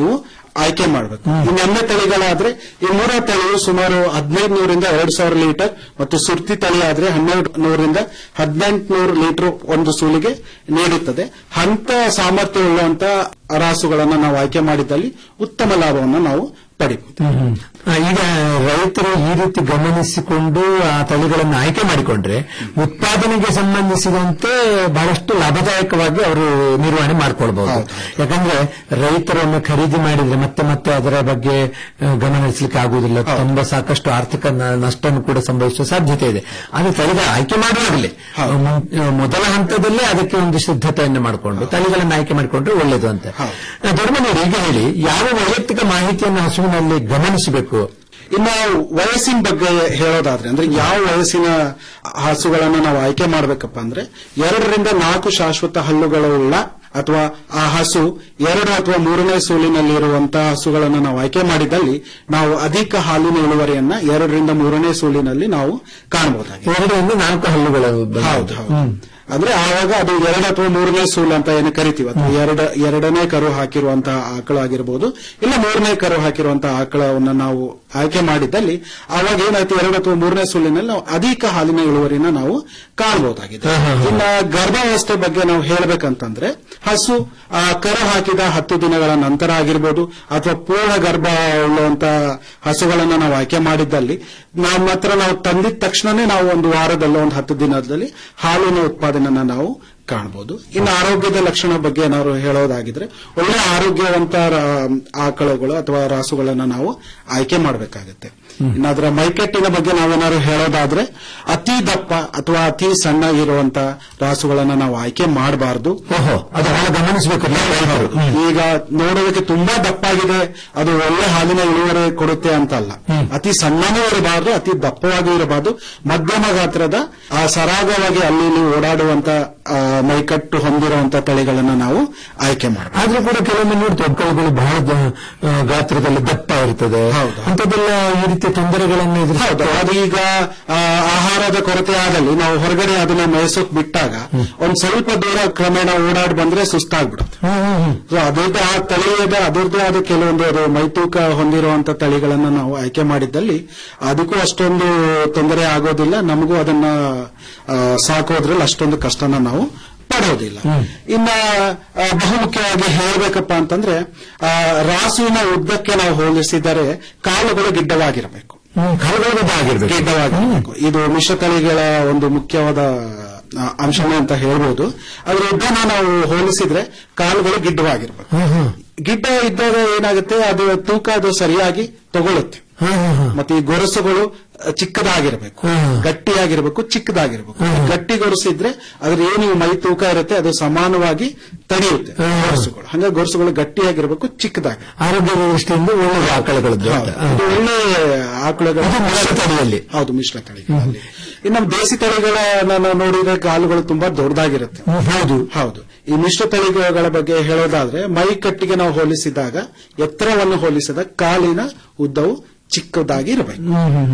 ಆಯ್ಕೆ ಮಾಡಬೇಕು ಇನ್ನು ಎಮ್ಮೆ ತಳಿಗಳಾದ್ರೆ ಈ ಮೂರ ತಳಿಯು ಸುಮಾರು ಹದಿನೈದು ನೂರಿಂದ ಎರಡು ಸಾವಿರ ಲೀಟರ್ ಮತ್ತು ಸುರ್ತಿ ತಳಿ ಆದ್ರೆ ಹನ್ನೆರಡು ನೂರಿಂದ ಹದಿನೆಂಟು ನೂರು ಲೀಟರ್ ಒಂದು ಸೂಲಿಗೆ ನೀಡುತ್ತದೆ ಹಂತ ಸಾಮರ್ಥ್ಯ ಉಳ್ಳುವಂತ ರಾಸುಗಳನ್ನ ನಾವು ಆಯ್ಕೆ ಮಾಡಿದ್ದಲ್ಲಿ ಉತ್ತಮ ಲಾಭವನ್ನು ನಾವು ಪಡಿಬಹುದು ಆ, ಈಗ ರೈತರು ಈ ರೀತಿ ಗಮನಿಸಿಕೊಂಡು ಆ ತಳಿಗಳನ್ನು ಆಯ್ಕೆ ಮಾಡಿಕೊಂಡ್ರೆ ಉತ್ಪಾದನೆಗೆ ಸಂಬಂಧಿಸಿದಂತೆ ಬಹಳಷ್ಟು ಲಾಭದಾಯಕವಾಗಿ ಅವರು ನಿರ್ವಹಣೆ ಮಾಡ್ಕೊಳ್ಬಹುದು ಯಾಕಂದ್ರೆ ರೈತರನ್ನು ಖರೀದಿ ಮಾಡಿದ್ರೆ ಮತ್ತೆ ಮತ್ತೆ ಅದರ ಬಗ್ಗೆ ಆ, ಗಮನ ಹರಿಸಲಿಕ್ಕೆ ಆಗುವುದಿಲ್ಲ ತುಂಬಾ ಸಾಕಷ್ಟು ಆರ್ಥಿಕ ನ- ನಷ್ಟವನ್ನು ಕೂಡ ಸಂಭವಿಸುವ ಸಾಧ್ಯತೆ ಇದೆ ಆದ್ರೆ ತಳಿಗಳ ಆಯ್ಕೆ ಮಾಡುವಾಗಲೇ ಮು- ಮೊದಲ ಹಂತದಲ್ಲೇ ಅದಕ್ಕೆ ಒಂದು ಸಿದ್ಧತೆಯನ್ನು ಮಾಡಿಕೊಂಡು ತಳಿಗಳನ್ನು ಆಯ್ಕೆ ಮಾಡಿಕೊಂಡ್ರೆ ಒಳ್ಳೇದು ಅಂತ ದೊಡ್ಡಮನೆಯವರು ಈಗ ಹೇಳಿ ಯಾವ ವೈಯಕ್ತಿಕ ಮಾಹಿತಿಯನ್ನು ಹಸುವಿನಲ್ಲಿ ಗಮನಿಸಬೇಕು ಇನ್ನು ವಯಸ್ಸಿನ ಬಗ್ಗೆ ಹೇಳೋದಾದ್ರೆ ಅಂದ್ರೆ ಯಾವ ವಯಸ್ಸಿನ ಹಸುಗಳನ್ನ ನಾವು ಆಯ್ಕೆ ಮಾಡಬೇಕಪ್ಪ ಅಂದ್ರೆ ಎರಡರಿಂದ ನಾಲ್ಕು ಶಾಶ್ವತ ಹಲ್ಲುಗಳುಳ್ಳ ಅಥವಾ ಆ ಹಸು ಎರಡು ಅಥವಾ ಮೂರನೇ ಸೂಲಿನಲ್ಲಿ ಇರುವಂತಹ ಹಸುಗಳನ್ನು ನಾವು ಆಯ್ಕೆ ಮಾಡಿದಲ್ಲಿ ನಾವು ಅಧಿಕ ಹಾಲಿನ ಇಳುವರಿಯನ್ನ ಎರಡರಿಂದ ಮೂರನೇ ಸೂಲಿನಲ್ಲಿ ನಾವು ಕಾಣಬಹುದಾಗಿದೆ ಎರಡರಿಂದ ನಾಲ್ಕು ಹಲ್ಲುಗಳು ಬಂದಿದೆ. ಹೌದು ಹೌದು ಅಂದ್ರೆ ಆವಾಗ ಅದು ಎರಡು ಅಥವಾ ಮೂರನೇ ಸೂಲು ಅಂತ ಏನು ಕರಿತೀವಿ ಅಥವಾ ಎರಡ ಎರಡನೇ ಕರು ಹಾಕಿರುವಂತಹ ಆಕಳ ಆಗಿರಬಹುದು ಇಲ್ಲ ಮೂರನೇ ಕರು ಹಾಕಿರುವಂತಹ ಆಕಳವನ್ನ ನಾವು ಆಯ್ಕೆ ಮಾಡಿದ್ದಲ್ಲಿ ಆವಾಗ ಏನಾಯ್ತು ಎರಡು ಅಥವಾ ಮೂರನೇ ಸೂಲಿನಲ್ಲಿ ನಾವು ಅಧಿಕ ಹಾಲಿನ ಇಳುವರಿನ ನಾವು ಕಾಣಬಹುದಾಗಿದೆ ಇನ್ನ ಗರ್ಭಾವಸ್ಥೆ ಬಗ್ಗೆ ನಾವು ಹೇಳ್ಬೇಕಂತಂದ್ರೆ ಹಸು ಆ ಕರು ಹಾಕಿದ ಹತ್ತು ದಿನಗಳ ನಂತರ ಆಗಿರ್ಬೋದು ಅಥವಾ ಪೂರ್ಣ ಗರ್ಭ ಉಳ್ಳುವಂತ ಹಸುಗಳನ್ನ ನಾವು ಆಯ್ಕೆ ಮಾಡಿದ್ದಲ್ಲಿ ನಮ್ಮ ಹತ್ರ ನಾವು ತಂದಿದ ತಕ್ಷಣನೇ ನಾವು ಒಂದು ವಾರದಲ್ಲೋ ಒಂದು ಹತ್ತು ದಿನದಲ್ಲಿ ಹಾಲಿನ ಉತ್ಪಾದನೆಯನ್ನ ನಾವು ಕಾಣಬಹುದು ಇನ್ನು ಆರೋಗ್ಯದ ಲಕ್ಷಣ ಬಗ್ಗೆ ಏನಾದ್ರು ಹೇಳೋದಾಗಿದ್ರೆ ಒಳ್ಳೆ ಆರೋಗ್ಯವಂತ ರಾ- ಆಕಳುಗಳು ಅಥವಾ ರಾಸುಗಳನ್ನ ನಾವು ಆಯ್ಕೆ ಮಾಡಬೇಕಾಗುತ್ತೆ ಇನ್ನು ಅದರ ಮೈಕಟ್ಟಿನ ಬಗ್ಗೆ ನಾವೇನಾದ್ರು ಹೇಳೋದಾದ್ರೆ ಅತಿ ದಪ್ಪ ಅಥವಾ ಅತಿ ಸಣ್ಣ ಇರುವಂತ ರಾಸುಗಳನ್ನ ನಾವು ಆಯ್ಕೆ ಮಾಡಬಾರದು ಓಹೋ ಅದು ಬಹಳ ಗಮನಿಸಬೇಕು ರೈತರು ಈಗ ನೋಡೋದಕ್ಕೆ ತುಂಬಾ ದಪ್ಪಾಗಿದೆ ಅದು ಒಳ್ಳೆ ಹಾಲಿನ ಇಳುವರಿ ಕೊಡುತ್ತೆ ಅಂತ ಅಲ್ಲ ಅತಿ ಸಣ್ಣನೂ ಇರಬಾರದು ಅತಿ ದಪ್ಪವಾಗಿ ಇರಬಾರದು ಮಧ್ಯಮ ಗಾತ್ರದ ಆ ಸರಾಗವಾಗಿ ಅಲ್ಲಿ ಇಲ್ಲಿ ಓಡಾಡುವಂತ ಆ, ಮೈಕಟ್ಟು ಹೊಂದಿರುವಂತ ತಳಿಗಳನ್ನ ನಾವು ಆಯ್ಕೆ ಮಾಡಬೇಕು ಆದ್ರೂ ಕೂಡ ಕೆಲವೊಮ್ಮೆ ನೋಡ್ತೇವೆ ಮಕ್ಕಳುಗಳು ಬಹಳ ದ- ಆ, ಗಾತ್ರದಲ್ಲಿ ದಪ್ಪ ಇರ್ತದೆ ಅಂತದೆಲ್ಲ ಈ ರೀತಿಯ ತೊಂದರೆಗಳನ್ನು ಹೌದು ಎದುರಿಸ್ತಾರೆ ಅದು ಈಗ ಆ, ಆಹಾರದ ಕೊರತೆ ಆದಲ್ಲಿ ನಾವು ಹೊರಗಡೆ ಅದನ್ನ ಮೇಯಿಸೋಕ್ ಬಿಟ್ಟಾಗ ಒಂದ್ ಸ್ವಲ್ಪ ದೂರ ಕ್ರಮೇಣ ಓಡಾಡಿ ಬಂದ್ರೆ ಸುಸ್ತಾಗ್ಬಿಡುತ್ತೆ ಸೊ ಅದರದ್ದು ಆ ತಳಿಯದ ಅದರದ್ದೇ ಆದ ಕೆಲವೊಂದು ಅದು ಮೈತೂಕ ಹೊಂದಿರುವಂತ ತಳಿಗಳನ್ನ ನಾವು ಆಯ್ಕೆ ಮಾಡಿದ್ದಲ್ಲಿ ಅದಕ್ಕೂ ಅಷ್ಟೊಂದು ತೊಂದರೆ ಆಗೋದಿಲ್ಲ ನಮಗೂ ಅದನ್ನ ಆ, ಸಾಕೋದ್ರಲ್ಲಿ ಅಷ್ಟೊಂದು ಕಷ್ಟನ ನಾವು ಪಡೋದಿಲ್ಲ ಇನ್ನ ಆ, ಬಹುಮುಖ್ಯವಾಗಿ ಹೇಳಬೇಕಪ್ಪ ಅಂತಂದ್ರೆ ಆ, ರಾಸುವಿನ ಉದ್ದಕ್ಕೆ ನಾವು ಹೋಲಿಸಿದರೆ ಕಾಲುಗಳು ಗಿಡ್ಡವಾಗಿರಬೇಕು ಆಗಿರ್ಬೇಕು ಗಿಡ್ಡವಾಗಿರಬೇಕು ಇದು ಮಿಶ್ರತಳಿಗಳ ಒಂದು ಮುಖ್ಯವಾದ ಆ, ಅಂಶನೇ ಅಂತ ಹೇಳ್ಬೋದು ಅದ್ರ ಉದ್ದನ ನಾವು ಹೋಲಿಸಿದ್ರೆ ಕಾಲುಗಳು ಗಿಡ್ಡವಾಗಿರ್ಬೇಕು ಗಿಡ್ಡ ಇದ್ದಾಗ ಏನಾಗುತ್ತೆ ಅದು ತೂಕ ಅದು ಸರಿಯಾಗಿ ತಗೊಳುತ್ತೆ ಮತ್ತೆ ಈ ಗೊರಸುಗಳು ಅ, ಚಿಕ್ಕದಾಗಿರ್ಬೇಕು ಗಟ್ಟಿಯಾಗಿರ್ಬೇಕು ಚಿಕ್ಕದಾಗಿರ್ಬೇಕು ಗಟ್ಟಿ ಗೊರಸಿದ್ರೆ ಅದ್ರ ಏನು ಮೈ ತೂಕ ಇರುತ್ತೆ ಅದು ಸಮಾನವಾಗಿ ತಡೆಯುತ್ತೆ ಗೊರಸುಗಳು ಹಂಗಾಗಿ ಗೊರಸುಗಳು ಗಟ್ಟಿಯಾಗಿರ್ಬೇಕು ಚಿಕ್ಕದಾಗಿ ಆರೋಗ್ಯದ ದೃಷ್ಟಿಯಿಂದ ಒಳ್ಳೆಯ ಆಕಳಗಳದ್ದು ಅಂತ. ಇದು ಒಳ್ಳೆ ಆಕಳುಗಳ ಅದು ಮಿಶ್ರ ತಳಿಯಲ್ಲಿ. ಹೌದು ಮಿಶ್ರ ತಳಿಗಳಲ್ಲಿ ಇನ್ನು ನಮ್ಮ ದೇಸಿ ತಳಿಗಳನ್ನ ನಾವು ನೋಡಿದ್ರೆ ಕಾಲುಗಳು ತುಂಬಾ ದೊಡ್ಡದಾಗಿರುತ್ತೆ ಹ್ಮ್, ಹೌದು ಹೌದು ಈ ಮಿಶ್ರ ತಳಿಗಳ ಬಗ್ಗೆ ಹೇಳೋದಾದ್ರೆ ಮೈ ಕಟ್ಟಿಗೆ ನಾವು ಹೋಲಿಸಿದಾಗ ಎತ್ತರವನ್ನು ಹೋಲಿಸಿದಾಗ ಕಾಲಿನ ಉದ್ದವು ಚಿಕ್ಕದಾಗಿ ಇರಬೇಕು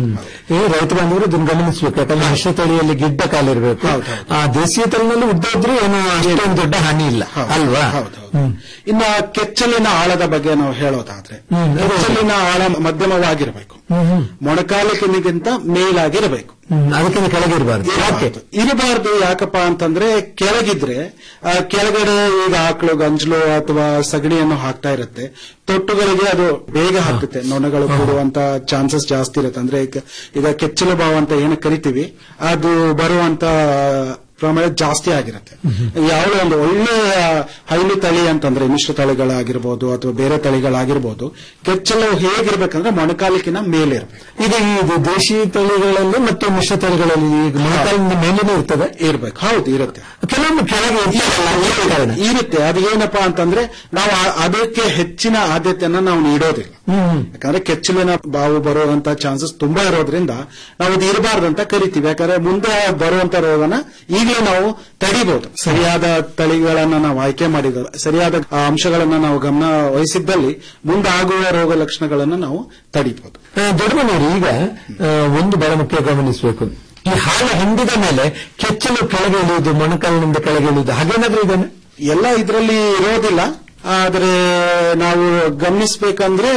ಏ ರೈತ ಬಾಂಧವರು ಇದನ್ನು ಗಮನಿಸಬೇಕು ಯಾಕಂದ್ರೆ ಮಿಶ್ರ ತಳಿಯಲ್ಲಿ ಗಿಡ್ಡ ಕಾಲಿರಬೇಕು ಹೌದು, ಆ ದೇಶೀಯ ತಳಿನಲ್ಲಿ ಉದ್ದ ಇದ್ರೆ ಏನು ಅಷ್ಟೊಂದು ದೊಡ್ಡ ಹಾನಿ ಇಲ್ಲ ಅಲ್ವಾ ಹೌದು ಇನ್ನ ಕೆಚ್ಚಲಿನ ಆಳದ ಬಗ್ಗೆ ನಾವು ಹೇಳೋದಾದ್ರೆ ಹ್ಮ್, ಅದೇ. ಕೆಚ್ಚಲಿನ ಆಳ ಮಧ್ಯಮವಾಗಿರಬೇಕು ಮೊಣಕಾಲಿಕಿನಿಗಿಂತ ಮೇಲಾಗಿರಬೇಕು ಹ್ಮ್, ಅದಕ್ಕಿಂತ ಕೆಳಗೆ ಇರಬಾರ್ದು ಯಾಕೆ ಇರಬಾರ್ದು. ಇರಬಾರ್ದು ಯಾಕಪ್ಪ ಅಂತಂದ್ರೆ ಕೆಳಗಿದ್ರೆ ಆ, ಕೆಳಗಡೆ ಈಗ ಆಕಳು ಗಂಜಲು ಅಥವಾ ಸಗಣಿಯನ್ನು ಹಾಕ್ತಾ ಇರುತ್ತೆ ತೊಟ್ಟುಗಳಿಗೆ ಅದು ಬೇಗ ಹಾಕುತ್ತೆ ನೊಣಗಳು ಕೂಡುವಂತ ಚಾನ್ಸಸ್ ಜಾಸ್ತಿ ಇರುತ್ತೆ ಅಂದ್ರೆ ಈಗ- ಈಗ ಕೆಚ್ಚಲು ಭಾವ ಅಂತ ಏನು ಕರಿತೀವಿ ಅದು ಬರುವಂತ ಪ್ರಮಾಣ ಜಾಸ್ತಿ ಆಗಿರುತ್ತೆ ಯಾವುದೇ ಒಂದು ಒಳ್ಳೆ ಹೈನು ತಳಿ ಅಂತಂದ್ರೆ ಮಿಶ್ರ ತಳಿಗಳಾಗಿರ್ಬೋದು ಅಥವಾ ಬೇರೆ ತಳಿಗಳಾಗಿರ್ಬೋದು ಕೆಚ್ಚಲು ಹೇಗಿರ್ಬೇಕಂದ್ರೆ ಮೊಣಕಾಲಿಕಿನ ಮೇಲೆ ಇರಬೇಕು ಈಗ ಈ ಇದು ದೇಶಿ ತಳಿಗಳಲ್ಲಿ ಮತ್ತು ಮಿಶ್ರ ತಳಿಗಳಲ್ಲಿ ಈಗ ಮೊಣಕಾಲಿಂದ ಮೇಲೇನೆ ಇರ್ತದೆ ಇರ್ಬೇಕು ಹೌದು ಇರುತ್ತೆ ಕೆಲವೊಮ್ಮೆ ಕೆಳಗೆ ಇರ್ತದಲ್ಲ, ಏನು ಕಾರಣ? ಇರುತ್ತೆ ಅದು ಏನಪ್ಪಾ ಅಂತಂದ್ರೆ ನಾವು ಆ- ಅದಕ್ಕೆ ಹೆಚ್ಚಿನ ಆದ್ಯತೆಯನ್ನ ನಾವು ನೀಡೋದಿಲ್ಲ ಯಾಕಂದ್ರೆ ಕೆಚ್ಚಲಿನ ಬಾವು ಬರುವಂತ ಚಾನ್ಸಸ್ ತುಂಬಾ ಇರೋದ್ರಿಂದ ನಾವು ಅದು ಇರಬಾರ್ದಂತ ಕರಿತೀವಿ ಯಾಕಂದ್ರೆ ಮುಂದೆ ಬರುವಂತ ರೋಗನ ಈಗಲೇ ನಾವು ತಡಿಬಹುದು ಸರಿಯಾದ ತಳಿಗಳನ್ನ ನಾವು ಆಯ್ಕೆ ಮಾಡಿದ ಸರಿಯಾದ ಆ ಅಂಶಗಳನ್ನ ನಾವು ಗಮನ ವಹಿಸಿದ್ದಲ್ಲಿ ಮುಂದೆ ಆಗುವ ರೋಗ ಲಕ್ಷಣಗಳನ್ನ ನಾವು ತಡಿಬಹುದು ಆ, ದೊಡ್ಡಮನೆಯವರು ಈಗ ಆ, ಒಂದು ಬಹಳ ಮುಖ್ಯ ಗಮನಿಸಬೇಕು ಈ ಹಾಲು ಹಿಂಡಿದ ಮೇಲೆ ಕೆಚ್ಚಲು ಕೆಳಗೆ ಇಳಿಯುವುದು ಮೊಣಕಾಲಿನಿಂದ ಕೆಳಗೆ ಇಳಿಯುವುದು ಹಾಗೇನಾದ್ರೂ ಇದನ್ನ ಎಲ್ಲ ಇದರಲ್ಲಿ ಇರೋದಿಲ್ಲ ಆದ್ರೆ ನಾವು ಗಮನಿಸಬೇಕಂದ್ರೆ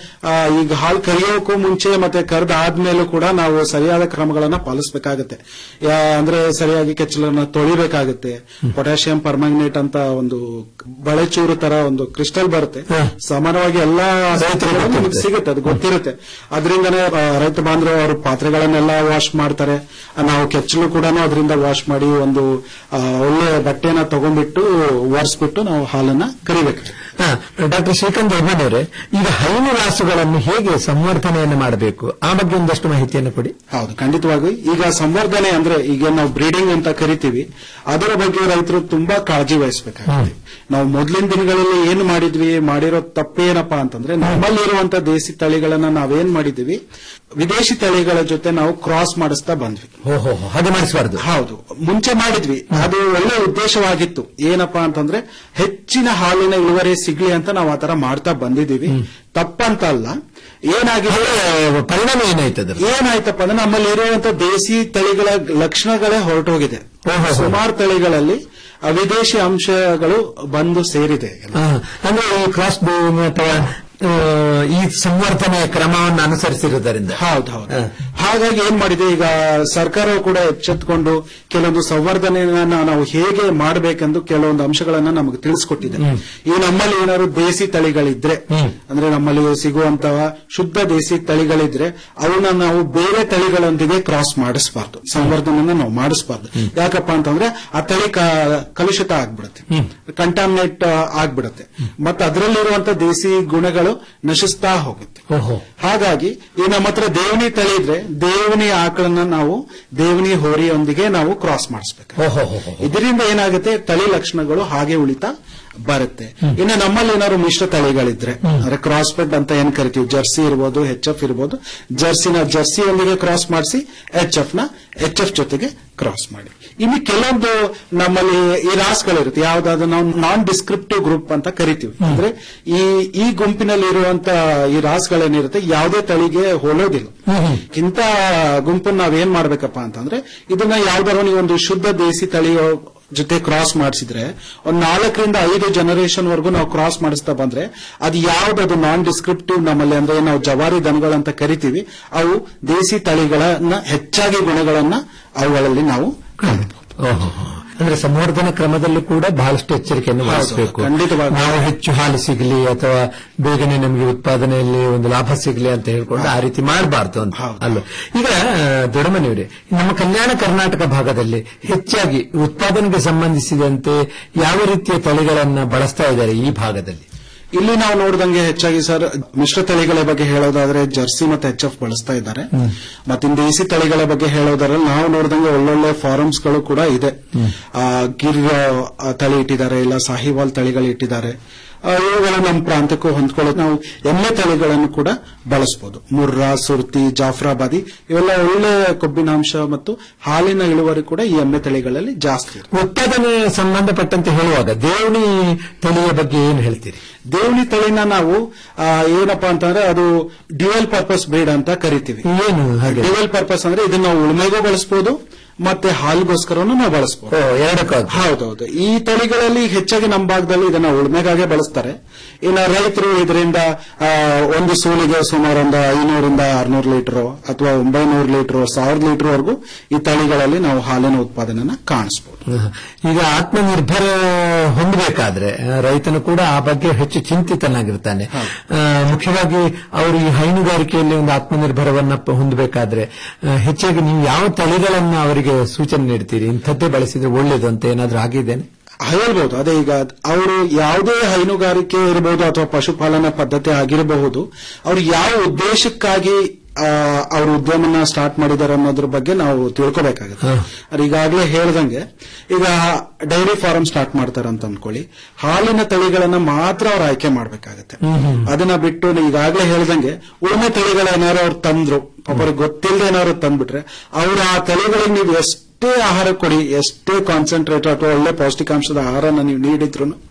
ಈಗ ಹಾಲು ಕರಿಯೋಕ್ಕೂ ಮುಂಚೆ ಮತ್ತೆ ಕರೆದಾದ್ಮೇಲೂ ಕೂಡ ನಾವು ಸರಿಯಾದ ಕ್ರಮಗಳನ್ನ ಪಾಲಿಸಬೇಕಾಗುತ್ತೆ ಅಂದ್ರೆ ಸರಿಯಾಗಿ ಕೆಚ್ಚಲನ್ನ ತೊಳಿಬೇಕಾಗುತ್ತೆ ಪೊಟ್ಯಾಷಿಯಂ ಪರ್ಮ್ಯಾಂಗನೇಟ್ ಅಂತ ಒಂದು ಬಳೆಚೂರು ತರ ಒಂದು ಕ್ರಿಸ್ಟಲ್ ಬರುತ್ತೆ ಸಾಮಾನ್ಯವಾಗಿ ಎಲ್ಲಾ ರೈತರುಗಳು ನಿಮ್ಗೆ ಸಿಗುತ್ತೆ ಅದು ಗೊತ್ತಿರುತ್ತೆ ಅದರಿಂದನೇ ರೈತ ಬಾಂಧವರು ಅವರು ಪಾತ್ರೆಗಳನ್ನೆಲ್ಲ ವಾಶ್ ಮಾಡ್ತಾರೆ ಆ, ನಾವು ಕೆಚ್ಚಲು ಕೂಡ ಅದರಿಂದ ವಾಶ್ ಮಾಡಿ ಒಂದು ಆ, ಒಳ್ಳೆ ಬಟ್ಟೆನ ತಗೊಂಡ್ಬಿಟ್ಟು ಒರೆಸ್ಬಿಟ್ಟು ನಾವು ಹಾಲನ್ನ ಕರಿಬೇಕು ಡಾಕ್ಟರ್ ಶ್ರೀಕಾಂತ್ ಅವರೇ ಈಗ ಹೈನು ರಾಸುಗಳನ್ನು ಹೇಗೆ ಸಂವರ್ಧನೆಯನ್ನು ಮಾಡಬೇಕು ಆ ಬಗ್ಗೆ ಒಂದಷ್ಟು ಮಾಹಿತಿಯನ್ನು ಕೊಡಿ ಹೌದು ಖಂಡಿತವಾಗಿ ಈಗ ಸಂವರ್ಧನೆ ಅಂದ್ರೆ ಈಗ ನಾವು ಬ್ರೀಡಿಂಗ್ ಅಂತ ಕರಿತೀವಿ ಅದರ ಬಗ್ಗೆ ರೈತರು ತುಂಬಾ ಕಾಳಜಿ ವಹಿಸಬೇಕಾಗುತ್ತೆ ನಾವು ಮೊದಲಿನ ದಿನಗಳಲ್ಲಿ ಏನು ಮಾಡಿದ್ವಿ ಮಾಡಿರೋ ತಪ್ಪೇನಪ್ಪಾ ಅಂತಂದ್ರೆ ನಮ್ಮಲ್ಲಿರುವಂತ ದೇಸಿ ತಳಿಗಳನ್ನ ನಾವೇನ್ ಮಾಡಿದ್ವಿ ವಿದೇಶಿ ತಳಿಗಳ ಜೊತೆ ನಾವು ಕ್ರಾಸ್ ಮಾಡಿಸ್ತಾ ಬಂದ್ವಿ ಓಹೋ ಹಾಗೆ ಮಾಡಿಸಬಾರ್ದು ಹೌದು ಮುಂಚೆ ಮಾಡಿದ್ವಿ ಅದು ಒಳ್ಳೆ ಉದ್ದೇಶವಾಗಿತ್ತು ಏನಪ್ಪಾ ಅಂತಂದ್ರೆ ಹೆಚ್ಚಿನ ಹಾಲಿನ ಇಳುವರಿ ಸಿಗ್ಲಿ ಅಂತ ನಾವು ಆತರ ಮಾಡ್ತಾ ಬಂದಿದ್ದೀವಿ ತಪ್ಪಂತ ಅಲ್ಲ ಏನಾಗಿದೆ ಪರಿಣಾಮ ಏನಾಯ್ತದ ಏನಾಯ್ತಪ್ಪ ಅಂದ್ರೆ ನಮ್ಮಲ್ಲಿ ಇರುವಂತ ದೇಸಿ ತಳಿಗಳ ಲಕ್ಷಣಗಳೇ ಹೊರಟೋಗಿದೆ ಓಹೋ. ಸುಮಾರು ತಳಿಗಳಲ್ಲಿ ಆ ವಿದೇಶಿ ಅಂಶಗಳು ಬಂದು ಸೇರಿದೆ ಅಂದ್ರೆ ಈ ಕ್ರಾಸ್ ಬೂಮ್ ಅಥವಾ ಆ, ಈ ಸಂವರ್ಧನೆಯ ಕ್ರಮವನ್ನು ಅನುಸರಿಸಿರುವುದರಿಂದ ಹೌದು ಹೌದು ಹಾಗಾಗಿ ಏನ್ ಮಾಡಿದೆ ಈಗ ಸರ್ಕಾರವು ಕೂಡ ಎಚ್ಚೆತ್ತುಕೊಂಡು ಕೆಲವೊಂದು ಸಂವರ್ಧನೆಯನ್ನ ನಾವು ಹೇಗೆ ಮಾಡಬೇಕೆಂದು ಕೆಲವೊಂದು ಅಂಶಗಳನ್ನ ನಮಗೆ ತಿಳಿಸ್ಕೊಟ್ಟಿದೆ ಈ ನಮ್ಮಲ್ಲಿ ಏನಾದ್ರು ದೇಸಿ ತಳಿಗಳಿದ್ರೆ ಅಂದ್ರೆ ನಮ್ಮಲ್ಲಿ ಸಿಗುವಂತಹ ಶುದ್ಧ ದೇಸಿ ತಳಿಗಳಿದ್ರೆ ಅವನ್ನ ನಾವು ಬೇರೆ ತಳಿಗಳೊಂದಿಗೆ ಕ್ರಾಸ್ ಮಾಡಿಸಬಾರ್ದು ಸಂವರ್ಧನೆಯನ್ನ ನಾವು ಮಾಡಿಸಬಾರ್ದು ಯಾಕಪ್ಪ ಅಂತಂದ್ರೆ ಆ ತಳಿ ಕ- ಕಲುಷಿತ ಆಗ್ಬಿಡುತ್ತೆ ಕಂಟಾಮಿನೇಟ್ ಆಗ್ಬಿಡುತ್ತೆ ಮತ್ತೆ ಅದರಲ್ಲಿರುವಂತ ದೇಸಿ ಗುಣಗಳು ನಶಿಸ್ತಾ ಹೋಗುತ್ತೆ ಓಹೋ ಹಾಗಾಗಿ ಈ ನಮ್ಮ ಹತ್ರ ದೇವನಿ ತಳಿ ಇದ್ರೆ ದೇವನಿ ಆಕಳನ್ನ ನಾವು ದೇವನಿ ಹೋರಿಯೊಂದಿಗೆ ನಾವು ಕ್ರಾಸ್ ಮಾಡಿಸ್ಬೇಕು ಓಹೋ ಇದರಿಂದ ಏನಾಗುತ್ತೆ ತಳಿ ಲಕ್ಷಣಗಳು ಹಾಗೆ ಉಳಿತಾ ಬರುತ್ತೆ ಇನ್ನು ನಮ್ಮಲ್ಲಿ ಏನಾದ್ರು ಮಿಶ್ರ ತಳಿಗಳಿದ್ರೆ ಅಂದ್ರೆ ಕ್ರಾಸ್ ಬೆಡ್ ಅಂತ ಏನ್ ಕರಿತೀವಿ ಜರ್ಸಿ ಇರ್ಬೋದು ಎಚ್ ಎಫ್ ಇರ್ಬೋದು ಜರ್ಸಿನ ಜರ್ಸಿಯೊಂದಿಗೆ ಕ್ರಾಸ್ ಮಾಡಿಸಿ ಎಚ್ ಎಫ್ ನ ಎಚ್ ಎಫ್ ಜೊತೆಗೆ ಕ್ರಾಸ್ ಮಾಡಿ ಇನ್ನು ಕೆಲವೊಂದು ನಮ್ಮಲ್ಲಿ ಈ ರಾಸ್ಗಳಿರುತ್ತೆ ಯಾವ್ದಾದ್ರು ನಾವು ನಾನ್ ಡಿಸ್ಕ್ರಿಪ್ಟಿವ್ ಗ್ರೂಪ್ ಅಂತ ಕರಿತೀವಿ ಅಂದ್ರೆ ಈ ಈ ಗುಂಪಿನಲ್ಲಿ ಇರುವಂತ ಈ ರಾಸ್ಗಳೇನಿರುತ್ತೆ ಯಾವುದೇ ತಳಿಗೆ ಹೋಲೋದಿಲ್ಲ ಇಂಥ ಗುಂಪನ್ನು ನಾವೇನ್ ಮಾಡ್ಬೇಕಪ್ಪ ಅಂತಂದ್ರೆ ಇದನ್ನ ಯಾವ್ದಾದ್ರು ನೀವು ಒಂದು ಶುದ್ಧ ದೇಸಿ ತಳಿಯೋ ಜೊತೆ ಕ್ರಾಸ್ ಮಾಡಿಸಿದ್ರೆ ಒಂದ್ ನಾಲ್ಕರಿಂದ ಐದು ಜನರೇಷನ್ ವರೆಗೂ ನಾವು ಕ್ರಾಸ್ ಮಾಡಿಸ್ತಾ ಬಂದ್ರೆ ಅದು ಯಾವ್ದದು ನಾನ್ ಡಿಸ್ಕ್ರಿಪ್ಟಿವ್ ನಮ್ಮಲ್ಲಿ ಅಂದ್ರೆ ನಾವು ಜವಾರಿ ದನಗಳಂತ ಕರಿತೀವಿ ಅವು ದೇಸಿ ತಳಿಗಳನ್ನ ಹೆಚ್ಚಾಗಿ ಗುಣಗಳನ್ನ ಅವುಗಳಲ್ಲಿ ನಾವು ಕಾಣಬಹುದು ಓಹೋ ಅಂದ್ರೆ ಸಂವರ್ಧನ ಕ್ರಮದಲ್ಲೂ ಕೂಡ ಬಹಳಷ್ಟು ಎಚ್ಚರಿಕೆಯನ್ನು ಹೌದು, ವಹಿಸಬೇಕು ಖಂಡಿತವಾಗಿ. ನಾವು ಹೆಚ್ಚು ಹಾಲು ಸಿಗಲಿ ಅಥವಾ ಬೇಗನೆ ನಮಗೆ ಉತ್ಪಾದನೆಯಲ್ಲಿ ಒಂದು ಲಾಭ ಸಿಗಲಿ ಅಂತ ಹೇಳ್ಕೊಂಡು ಆ ರೀತಿ ಮಾಡಬಾರ್ದು ಅಂತ ಅಲ್ಲ ಈಗ ದೊಡ್ಡಮನೆಯವರೇ ನಮ್ಮ ಕಲ್ಯಾಣ ಕರ್ನಾಟಕ ಭಾಗದಲ್ಲಿ ಹೆಚ್ಚಾಗಿ ಉತ್ಪಾದನೆಗೆ ಸಂಬಂಧಿಸಿದಂತೆ ಯಾವ ರೀತಿಯ ತಳಿಗಳನ್ನ ಬಳಸ್ತಾ ಇದ್ದಾರೆ ಈ ಭಾಗದಲ್ಲಿ ಇಲ್ಲಿ ನಾವು ನೋಡಿದಂಗೆ ಹೆಚ್ಚಾಗಿ ಸರ್ ಮಿಶ್ರ ತಳಿಗಳ ಬಗ್ಗೆ ಹೇಳೋದಾದ್ರೆ ಜರ್ಸಿ ಮತ್ತೆ ಎಚ್ ಎಫ್ ಬಳಸ್ತಾ ಇದ್ದಾರೆ ಮತ್ತಿನ್ ದೇಸಿ ತಳಿಗಳ ಬಗ್ಗೆ ಹೇಳೋದ್ರಲ್ಲಿ ನಾವು ನೋಡಿದಂಗೆ ಒಳ್ಳೊಳ್ಳೆ ಫಾರಮ್ಸ್ ಗಳು ಕೂಡ ಇದೆ ಆ, ಗಿರ್ ಆ, ತಳಿ ಇಟ್ಟಿದ್ದಾರೆ ಇಲ್ಲ ಸಾಹಿವಾಲ್ ತಳಿಗಳು ಇಟ್ಟಿದ್ದಾರೆ ಆ, ಇವುಗಳು ನಮ್ಮ ಪ್ರಾಂತಕ್ಕೂ ಹೊಂದ್ಕೊಳ್ಳೋದು ನಾವು ಎಮ್ಮೆ ತಳಿಗಳನ್ನು ಕೂಡ ಬಳಸಬಹುದು ಮುರ್ರಾ ಸುರ್ತಿ ಜಾಫ್ರಾಬಾದಿ ಇವೆಲ್ಲ ಒಳ್ಳೆ ಕೊಬ್ಬಿನಾಂಶ ಮತ್ತು ಹಾಲಿನ ಇಳುವರಿ ಕೂಡ ಈ ಎಮ್ಮೆ ತಳಿಗಳಲ್ಲಿ ಜಾಸ್ತಿ ಇದೆ ಉತ್ಪಾದನೆ ಸಂಬಂಧಪಟ್ಟಂತೆ ಹೇಳುವಾಗ ದೇವಣಿ ತಳಿಯ ಬಗ್ಗೆ ಏನು ಹೇಳ್ತೀರಿ ದೇವನಿ ತಳಿನ ನಾವು ಆ, ಏನಪ್ಪಾ ಅಂತಂದ್ರೆ ಅದು ಡ್ಯುಯಲ್ ಪರ್ಪಸ್ ಬ್ರೀಡ್ ಅಂತ ಕರಿತೀವಿ ಏನು ಹಾಗೆ ಡ್ಯುಯಲ್ ಪರ್ಪಸ್ ಅಂದ್ರೆ ಇದನ್ನ ನಾವು ಉಳುಮೆಗೂ ಬಳಸಬಹುದು ಮತ್ತೆ ಹಾಲ್ಗೋಸ್ಕರನೂ ನಾವು ಬಳಸಬಹುದು ಓ, ಎರಡಕ್ಕಾಗಿ ಹೌದೌದು ಈ ತಳಿಗಳಲ್ಲಿ ಹೆಚ್ಚಾಗಿ ನಮ್ಮ ಭಾಗದಲ್ಲಿ ಇದನ್ನ ಉಳುಮೆಗಾಗೆ ಬಳಸ್ತಾರೆ ಇನ್ನು ರೈತರು ಇದರಿಂದ ಆ, ಒಂದು ಸೂಲಿಗೆ ಸುಮಾರು ಒಂದು ಐನೂರಿಂದ ಆರ್ನೂರು ಲೀಟರ್ ಅಥವಾ ಒಂಬೈನೂರು ಲೀಟರ್ ಸಾವಿರದ ಲೀಟರ್ ವರೆಗೂ ಈ ತಳಿಗಳಲ್ಲಿ ನಾವು ಹಾಲಿನ ಉತ್ಪಾದನೆಯನ್ನ ಕಾಣಿಸಬಹುದು ಹ. ಈಗ ಆತ್ಮನಿರ್ಭರ ಹೊಂದಬೇಕಾದ್ರೆ ಆ, ರೈತನು ಕೂಡ ಆ ಬಗ್ಗೆ ಹೆಚ್ಚು ಚಿಂತಿತನಾಗಿರ್ತಾನೆ ಆ, ಮುಖ್ಯವಾಗಿ ಅವರು ಈ ಹೈನುಗಾರಿಕೆಯಲ್ಲಿ ಒಂದು ಆತ್ಮನಿರ್ಭರವನ್ನ ಪ- ಹೊಂದಬೇಕಾದ್ರೆ ಆ, ಹೆಚ್ಚಾಗಿ ನೀವು ಯಾವ ತಳಿಗಳನ್ನ ಅವರಿಗೆ ಸೂಚನೆ ನೀಡ್ತೀರಿ ಇಂಥದ್ದೇ ಬಳಸಿದ್ರೆ ಒಳ್ಳೇದು ಅಂತ ಏನಾದ್ರೂ ಆಗಿದ್ದೇನೆ ಹೇಳ್ಬೋದು ಅದೇ ಈಗ ಅವರು ಯಾವುದೇ ಹೈನುಗಾರಿಕೆ ಇರಬಹುದು ಅಥವಾ ಪಶುಪಾಲನಾ ಪದ್ಧತಿ ಆಗಿರಬಹುದು ಅವ್ರು ಯಾವ ಉದ್ದೇಶಕ್ಕಾಗಿ ಆ, ಅವ್ರ ಉದ್ಯಮನ ಸ್ಟಾರ್ಟ್ ಮಾಡಿದ್ದಾರೆ ಅನ್ನೋದ್ರ ಬಗ್ಗೆ ನಾವು ತಿಳ್ಕೊಬೇಕಾಗುತ್ತೆ ಅವ್ರು ಈಗಾಗಲೇ ಹೇಳ್ದಂಗೆ ಈಗ ಡೈರಿ ಫಾರ್ಮ್ ಸ್ಟಾರ್ಟ್ ಮಾಡ್ತಾರೆ ಅಂತ ಅನ್ಕೊಳ್ಳಿ ಹಾಲಿನ ತಳಿಗಳನ್ನ ಮಾತ್ರ ಅವ್ರು ಆಯ್ಕೆ ಮಾಡ್ಬೇಕಾಗತ್ತೆ ಅದನ್ನ ಬಿಟ್ಟು ಈಗಾಗಲೇ ಹೇಳ್ದಂಗೆ ಉಳುಮೆ ತಳಿಗಳೇನಾರು ಅವ್ರು ತಂದ್ರು ಪಾಪ ಅವ್ರಿಗೆ ಗೊತ್ತಿಲ್ಲದೆ ಏನಾದ್ರು ತಂದ್ಬಿಟ್ರೆ ಅವ್ರು ಆ ತಳಿಗಳಿಗೆ ನೀವು ಎಷ್ಟೇ ಆಹಾರ ಕೊಡಿ ಎಷ್ಟೇ ಕಾನ್ಸಂಟ್ರೇಟ್ ಅಥವಾ ಒಳ್ಳೆ ಪೌಷ್ಟಿಕಾಂಶದ ಆಹಾರನ ನೀವು ನೀಡಿದ್ರು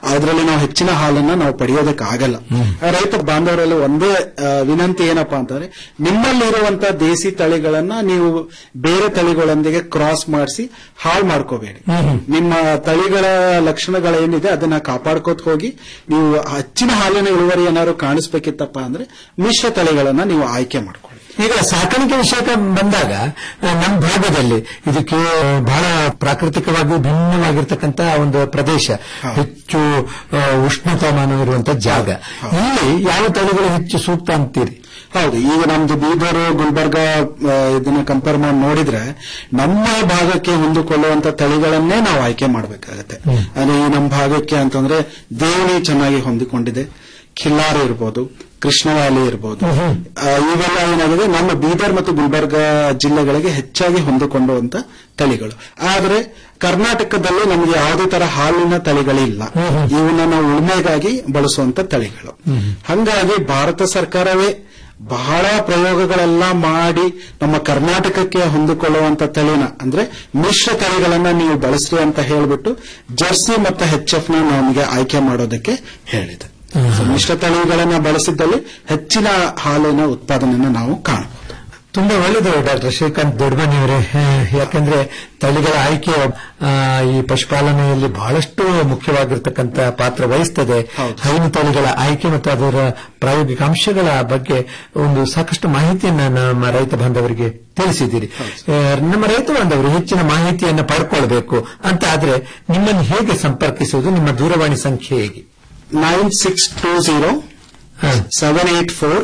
ಅದರಲ್ಲಿ ನಾವು ಹೆಚ್ಚಿನ ಹಾಲನ್ನ ನಾವು ಪಡೆಯೋದಕ್ಕೆ ಆಗಲ್ಲ ರೈತ ಬಾಂಧವರಲ್ಲಿ ಒಂದೇ ಆ, ವಿನಂತಿ ಏನಪ್ಪಾ ಅಂತಂದ್ರೆ ನಿಮ್ಮಲ್ಲಿರುವಂತ ದೇಸಿ ತಳಿಗಳನ್ನ ನೀವು ಬೇರೆ ತಳಿಗಳೊಂದಿಗೆ ಕ್ರಾಸ್ ಮಾಡಿಸಿ ಹಾಳು ಮಾಡ್ಕೋಬೇಡಿ ನಿಮ್ಮ ತಳಿಗಳ ಲಕ್ಷಣಗಳೇನಿದೆ ಅದನ್ನ ಕಾಪಾಡ್ಕೋತ ಹೋಗಿ ನೀವು ಹೆಚ್ಚಿನ ಹಾಲಿನ ಇಳುವರಿ ಏನಾದ್ರು ಕಾಣಿಸ್ಬೇಕಿತ್ತಪ್ಪ ಅಂದ್ರೆ ಮಿಶ್ರ ತಳಿಗಳನ್ನ ನೀವು ಆಯ್ಕೆ ಮಾಡ್ಕೊಳ್ಳಿ ಈಗ ಸಾಕಾಣಿಕೆ ವಿಷಯಕ್ಕೆ ಬಂದಾಗ ಆ, ನಮ್ಮ ಭಾಗದಲ್ಲಿ ಇದಕ್ಕೆ ಬಹಳ ಪ್ರಾಕೃತಿಕವಾಗಿ ಭಿನ್ನವಾಗಿರ್ತಕ್ಕಂಥ ಒಂದು ಪ್ರದೇಶ ಹೆಚ್ಚು ಆ, ಉಷ್ಣತಾಮಾನ ಇರುವಂತ ಜಾಗ ಇಲ್ಲಿ ಯಾವ ತಳಿಗಳು ಹೆಚ್ಚು ಸೂಕ್ತ ಅಂತೀರಿ ಹೌದು ಈಗ ನಮ್ದು ಬೀದರ್ ಗುಲ್ಬರ್ಗ ಆ, ಇದನ್ನ ಕಂಪೇರ್ ಮಾಡಿ ನೋಡಿದ್ರೆ ನಮ್ಮ ಭಾಗಕ್ಕೆ ಹೊಂದಿಕೊಳ್ಳುವಂತ ತಳಿಗಳನ್ನೇ ನಾವು ಆಯ್ಕೆ ಮಾಡಬೇಕಾಗತ್ತೆ ಅಂದ್ರೆ ಈ ನಮ್ಮ ಭಾಗಕ್ಕೆ ಅಂತಂದ್ರೆ ದೇವಣಿ ಚೆನ್ನಾಗಿ ಹೊಂದಿಕೊಂಡಿದೆ ಖಿಲ್ಲಾರಿ ಇರ್ಬೋದು ಕೃಷ್ಣವಾಲಿ ಇರ್ಬೋದು ಆ, ಇವೆಲ್ಲ ಏನಾಗಿದೆ ನಮ್ಮ ಬೀದರ್ ಮತ್ತು ಗುಲ್ಬರ್ಗ ಜಿಲ್ಲೆಗಳಿಗೆ ಹೆಚ್ಚಾಗಿ ಹೊಂದಿಕೊಳ್ಳುವಂತ ತಳಿಗಳು ಆದ್ರೆ ಕರ್ನಾಟಕದಲ್ಲಿ ನಮಗೆ ಯಾವುದೇ ತರ ಹಾಲಿನ ತಳಿಗಳಿಲ್ಲ ಇವನ್ನ ನಾವು ಉಳುಮೆಗಾಗಿ ಬಳಸುವಂತ ತಳಿಗಳು ಹಂಗಾಗಿ ಭಾರತ ಸರ್ಕಾರವೇ ಬಹಳ ಪ್ರಯೋಗಗಳೆಲ್ಲ ಮಾಡಿ ನಮ್ಮ ಕರ್ನಾಟಕಕ್ಕೆ ಹೊಂದಿಕೊಳ್ಳುವಂತ ತಳಿನ ಅಂದ್ರೆ ಮಿಶ್ರ ತಳಿಗಳನ್ನ ನೀವು ಬಳಸ್ರಿ ಅಂತ ಹೇಳ್ಬಿಟ್ಟು ಜರ್ಸಿ ಮತ್ತು ಎಚ್ ಎಫ್ ನ ನಮಗೆ ಆಯ್ಕೆ ಮಾಡೋದಕ್ಕೆ ಹೇಳಿದೆ So, ಮಿಶ್ರ ತಳಿಗಳನ್ನ ಬಳಸಿದ್ದಲ್ಲಿ ಹೆಚ್ಚಿನ ಹಾಲಿನ ಉತ್ಪಾದನೆಯನ್ನು ನಾವು ಕಾಣಬಹುದು ತುಂಬಾ ಒಳ್ಳೆಯದು ಡಾಕ್ಟರ್ ಶ್ರೀಕಾಂತ್ ದೊಡ್ಡಮನಿ ಅವರೇ ಯಾಕಂದ್ರೆ ತಳಿಗಳ ಆಯ್ಕೆ ಆ, ಈ ಪಶುಪಾಲನೆಯಲ್ಲಿ ಬಹಳಷ್ಟು ಮುಖ್ಯವಾಗಿರ್ತಕ್ಕಂಥ ಪಾತ್ರ ವಹಿಸ್ತದೆ ಹೈನು ತಳಿಗಳ ಆಯ್ಕೆ ಮತ್ತು ಅದರ ಪ್ರಾಯೋಗಿಕ ಅಂಶಗಳ ಬಗ್ಗೆ ಒಂದು ಸಾಕಷ್ಟು ಮಾಹಿತಿಯನ್ನ ನಮ್ಮ ರೈತ ಬಾಂಧವರಿಗೆ ತಿಳಿಸಿದ್ದೀರಿ ಆ, ನಮ್ಮ ರೈತ ಬಾಂಧವರು ಹೆಚ್ಚಿನ ಮಾಹಿತಿಯನ್ನು ಪಡ್ಕೊಳ್ಬೇಕು ಅಂತ ಆದ್ರೆ ನಿಮ್ಮನ್ನು ಹೇಗೆ ಸಂಪರ್ಕಿಸುವುದು ನಿಮ್ಮ ದೂರವಾಣಿ ಸಂಖ್ಯೆ ಹೇಗೆ nine six two zero seven eight four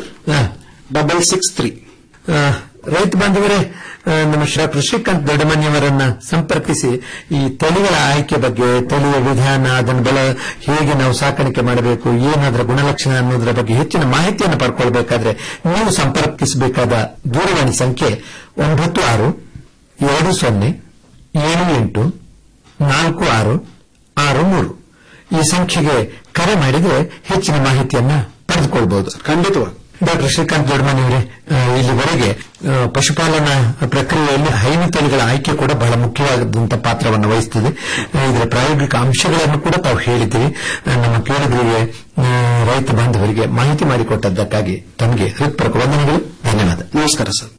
double six three ಆ, ರೈತ ಬಾಂಧವರೇ ಆ, ನಮ್ಮ ಡಾಕ್ಟರ್ ಶ್ರೀಕಾಂತ್ ದೊಡ್ಡಮನಿಯವರನ್ನ ಸಂಪರ್ಕಿಸಿ ಈ ತಳಿಗಳ ಆಯ್ಕೆ ಬಗ್ಗೆ ತಳಿಯ ವಿಧಾನ ಅದನ್ನು ಬೆಳೆ ಹೇಗೆ ನಾವು ಸಾಕಾಣಿಕೆ ಮಾಡಬೇಕು ಏನಾದರ ಗುಣಲಕ್ಷಣ ಅನ್ನೋದರ ಬಗ್ಗೆ ಹೆಚ್ಚಿನ ಮಾಹಿತಿಯನ್ನು ಪಡ್ಕೊಳ್ಬೇಕಾದ್ರೆ ನೀವು ಸಂಪರ್ಕಿಸಬೇಕಾದ ದೂರವಾಣಿ ಸಂಖ್ಯೆ ಒಂಬತ್ತು ಆರು ಎರಡು ಸೊನ್ನೆ ಏಳು ಎಂಟು ನಾಲ್ಕು ಆರು ಆರು ಮೂರು ಈ ಸಂಖ್ಯೆಗೆ ಕರೆ ಮಾಡಿದ್ರೆ ಹೆಚ್ಚಿನ ಮಾಹಿತಿಯನ್ನ ಪಡೆದುಕೊಳ್ಬಹುದು ಖಂಡಿತವಾಗಿ ಡಾಕ್ಟರ್ ಶ್ರೀಕಾಂತ್ ದೊಡ್ಡಮನಿ ಅವರೇ ಆ, ಇಲ್ಲಿವರೆಗೆ ಆ, ಪಶುಪಾಲನಾ ಪ್ರಕ್ರಿಯೆಯಲ್ಲಿ ಹೈನು ತಳಿಗಳ ಆಯ್ಕೆ ಕೂಡ ಬಹಳ ಮುಖ್ಯವಾದಂತಹ ಪಾತ್ರವನ್ನು ವಹಿಸುತ್ತದೆ ಆ, ಇದರ ಪ್ರಾಯೋಗಿಕ ಅಂಶಗಳನ್ನು ಕೂಡ ತಾವು ಹೇಳಿದ್ದೀರಿ ಆ, ನಮ್ಮ ಕೇಳುಗರಿಗೆ ಆ, ರೈತ ಬಾಂಧವರಿಗೆ ಮಾಹಿತಿ ಮಾಡಿಕೊಟ್ಟದ್ದಕ್ಕಾಗಿ ತಮಗೆ ಹೃತ್ಪೂರ್ವಕ ವಂದನೆಗಳು ಧನ್ಯವಾದ ನಮಸ್ಕಾರ ಸರ್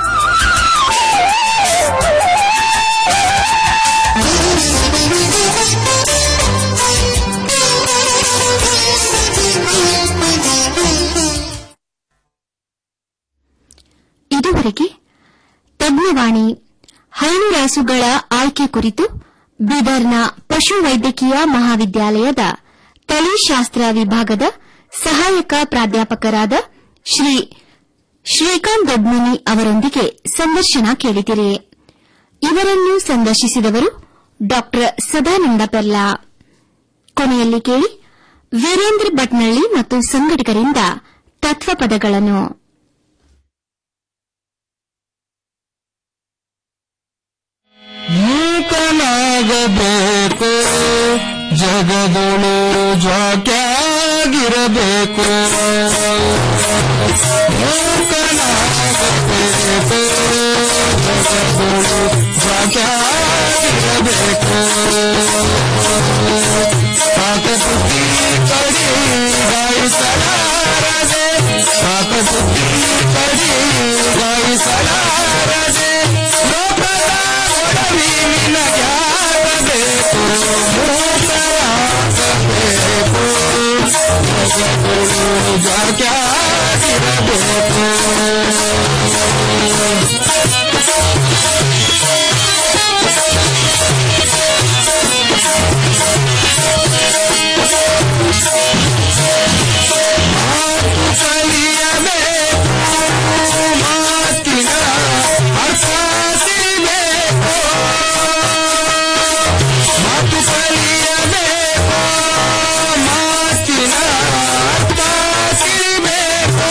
ಇದುವರೆಗೆ ತಜ್ಞವಾಣಿ ಹೈನು ರಾಸುಗಳ ಆಯ್ಕೆ ಕುರಿತು ಬೀದರ್ನ ಪಶುವೈದ್ಯಕೀಯ ಮಹಾವಿದ್ಯಾಲಯದ ತಳಿಶಾಸ್ತ್ರ ವಿಭಾಗದ ಸಹಾಯಕ ಪ್ರಾಧ್ಯಾಪಕರಾದ ಶ್ರೀ ಶ್ರೀಕಾಂತ್ ದೊಡ್ಮನಿ ಅವರೊಂದಿಗೆ ಸಂದರ್ಶನ ಕೇಳಿದಿರಿ ಇವರನ್ನು ಸಂದರ್ಶಿಸಿದವರು ಡಾ ಸದಾನಂದ ಪೆರ್ಲಾ ಕೊನೆಯಲ್ಲಿ ಕೇಳಿ ವೀರೇಂದ್ರ ಭಟ್ನಳ್ಳಿ ಮತ್ತು ಸಂಘಟಕರಿಂದ ತತ್ವಪದಗಳನ್ನು ನೂತನಾಗಬೇಕು ಜಗದೊಳು ಜಾಕ್ಯಾಗಿರಬೇಕು ನೂತನಾಗಬೇಕು ಜಗದೊಳು ಜಾಕ್ಯಾಗಿರಬೇಕು ಪಾಕಪುಟ್ಟಿ ಕಡಿ ಗಾಯಿಸಲಾರದೆ ಪಾಕಪುಟ್ಟಿ ಕಡಿ ಗಾಯಿಸಲಾರದೆ ಲೋಕದ ಒಡವಿ ನಿನಗ್ಯಾಗಬೇಕು ಮೂರ್ಖಯಾಗಬೇಕು ಜಗದೊಳು ಜಾಗ್ಯಾಗಿರಬೇಕು ಕಲಿಯಬೇಕು ಮಾತಿನ ಅರ್ಥ ತಿಳಿಬೇಕು ಮಾತು ಕಲಿಯಬೇಕು ಮಾತಿನ ಅರ್ಥ ತಿಳಿಬೇಕು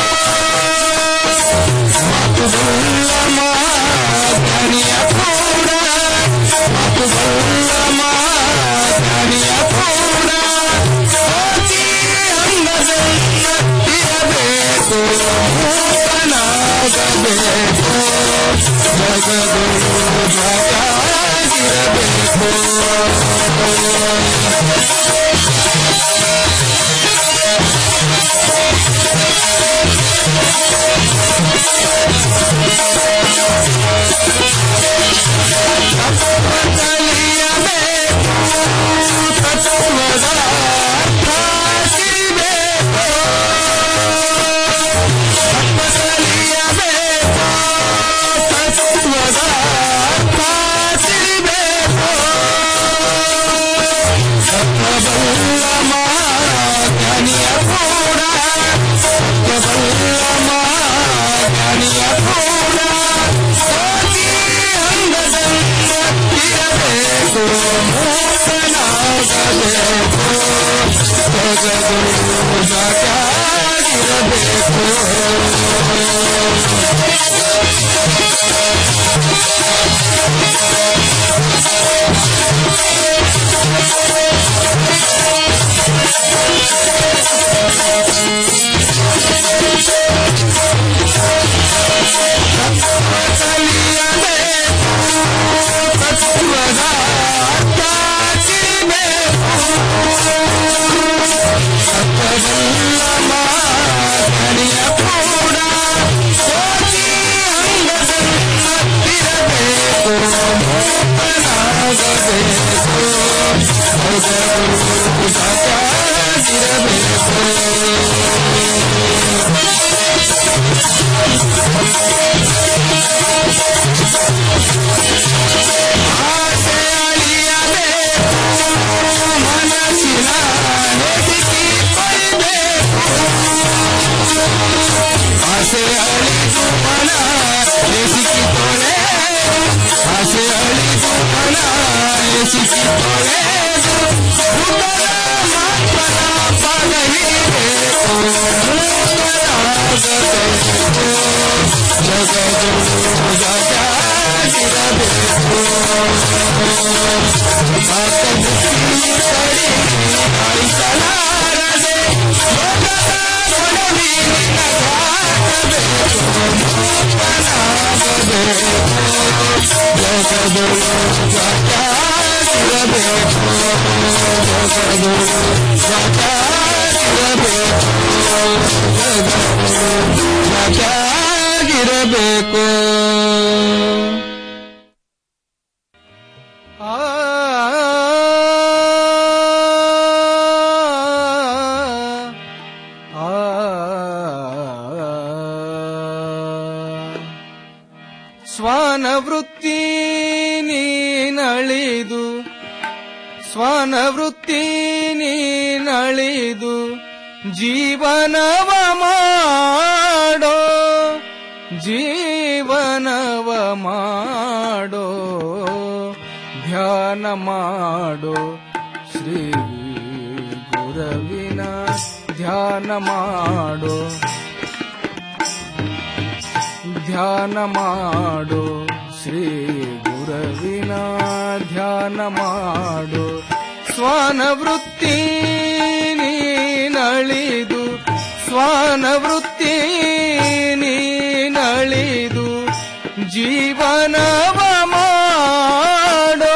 ಮಾತು ಬಲ್ಲ ಮಾತನಿಯ ಕೂಡ ಮಾತು ಬಲ್ಲ ಮಾತನಿಯ ಕೂಡ ಕೋಟಿ ಅಂಗದನ್ನ ಇರಬೇಕು ಮೂಕನಾಗಬೇಕು ಜಗದೊಳು ಜಗಾಗಿರಬೇಕು ಯಾಗಿರಬೇಕು ಆ ಆ ಸ್ವಾನವೃತ್ತಿ ನೀನಳಿದು ಸ್ವಾನವೃತ್ತಿ ನೀನಳಿದು ಜೀವನವ ಮಾಡೋ ಜೀವನವ ಮಾಡೋ ಧ್ಯಾನ ಮಾಡೋ ಶ್ರೀ ಗುರವಿನ ಧ್ಯಾನ ಮಾಡೋ ಧ್ಯಾನ ಮಾಡೋ ಶ್ರೀ ಗುರವಿನ ಧ್ಯಾನ ಮಾಡೋ ಸ್ವಾನವೃತ್ತಿ ನೀನಳಿದು ಸ್ವಾನವೃತ್ತಿ ನೀನಳಿದು ಜೀವನವ ಮಾಡೋ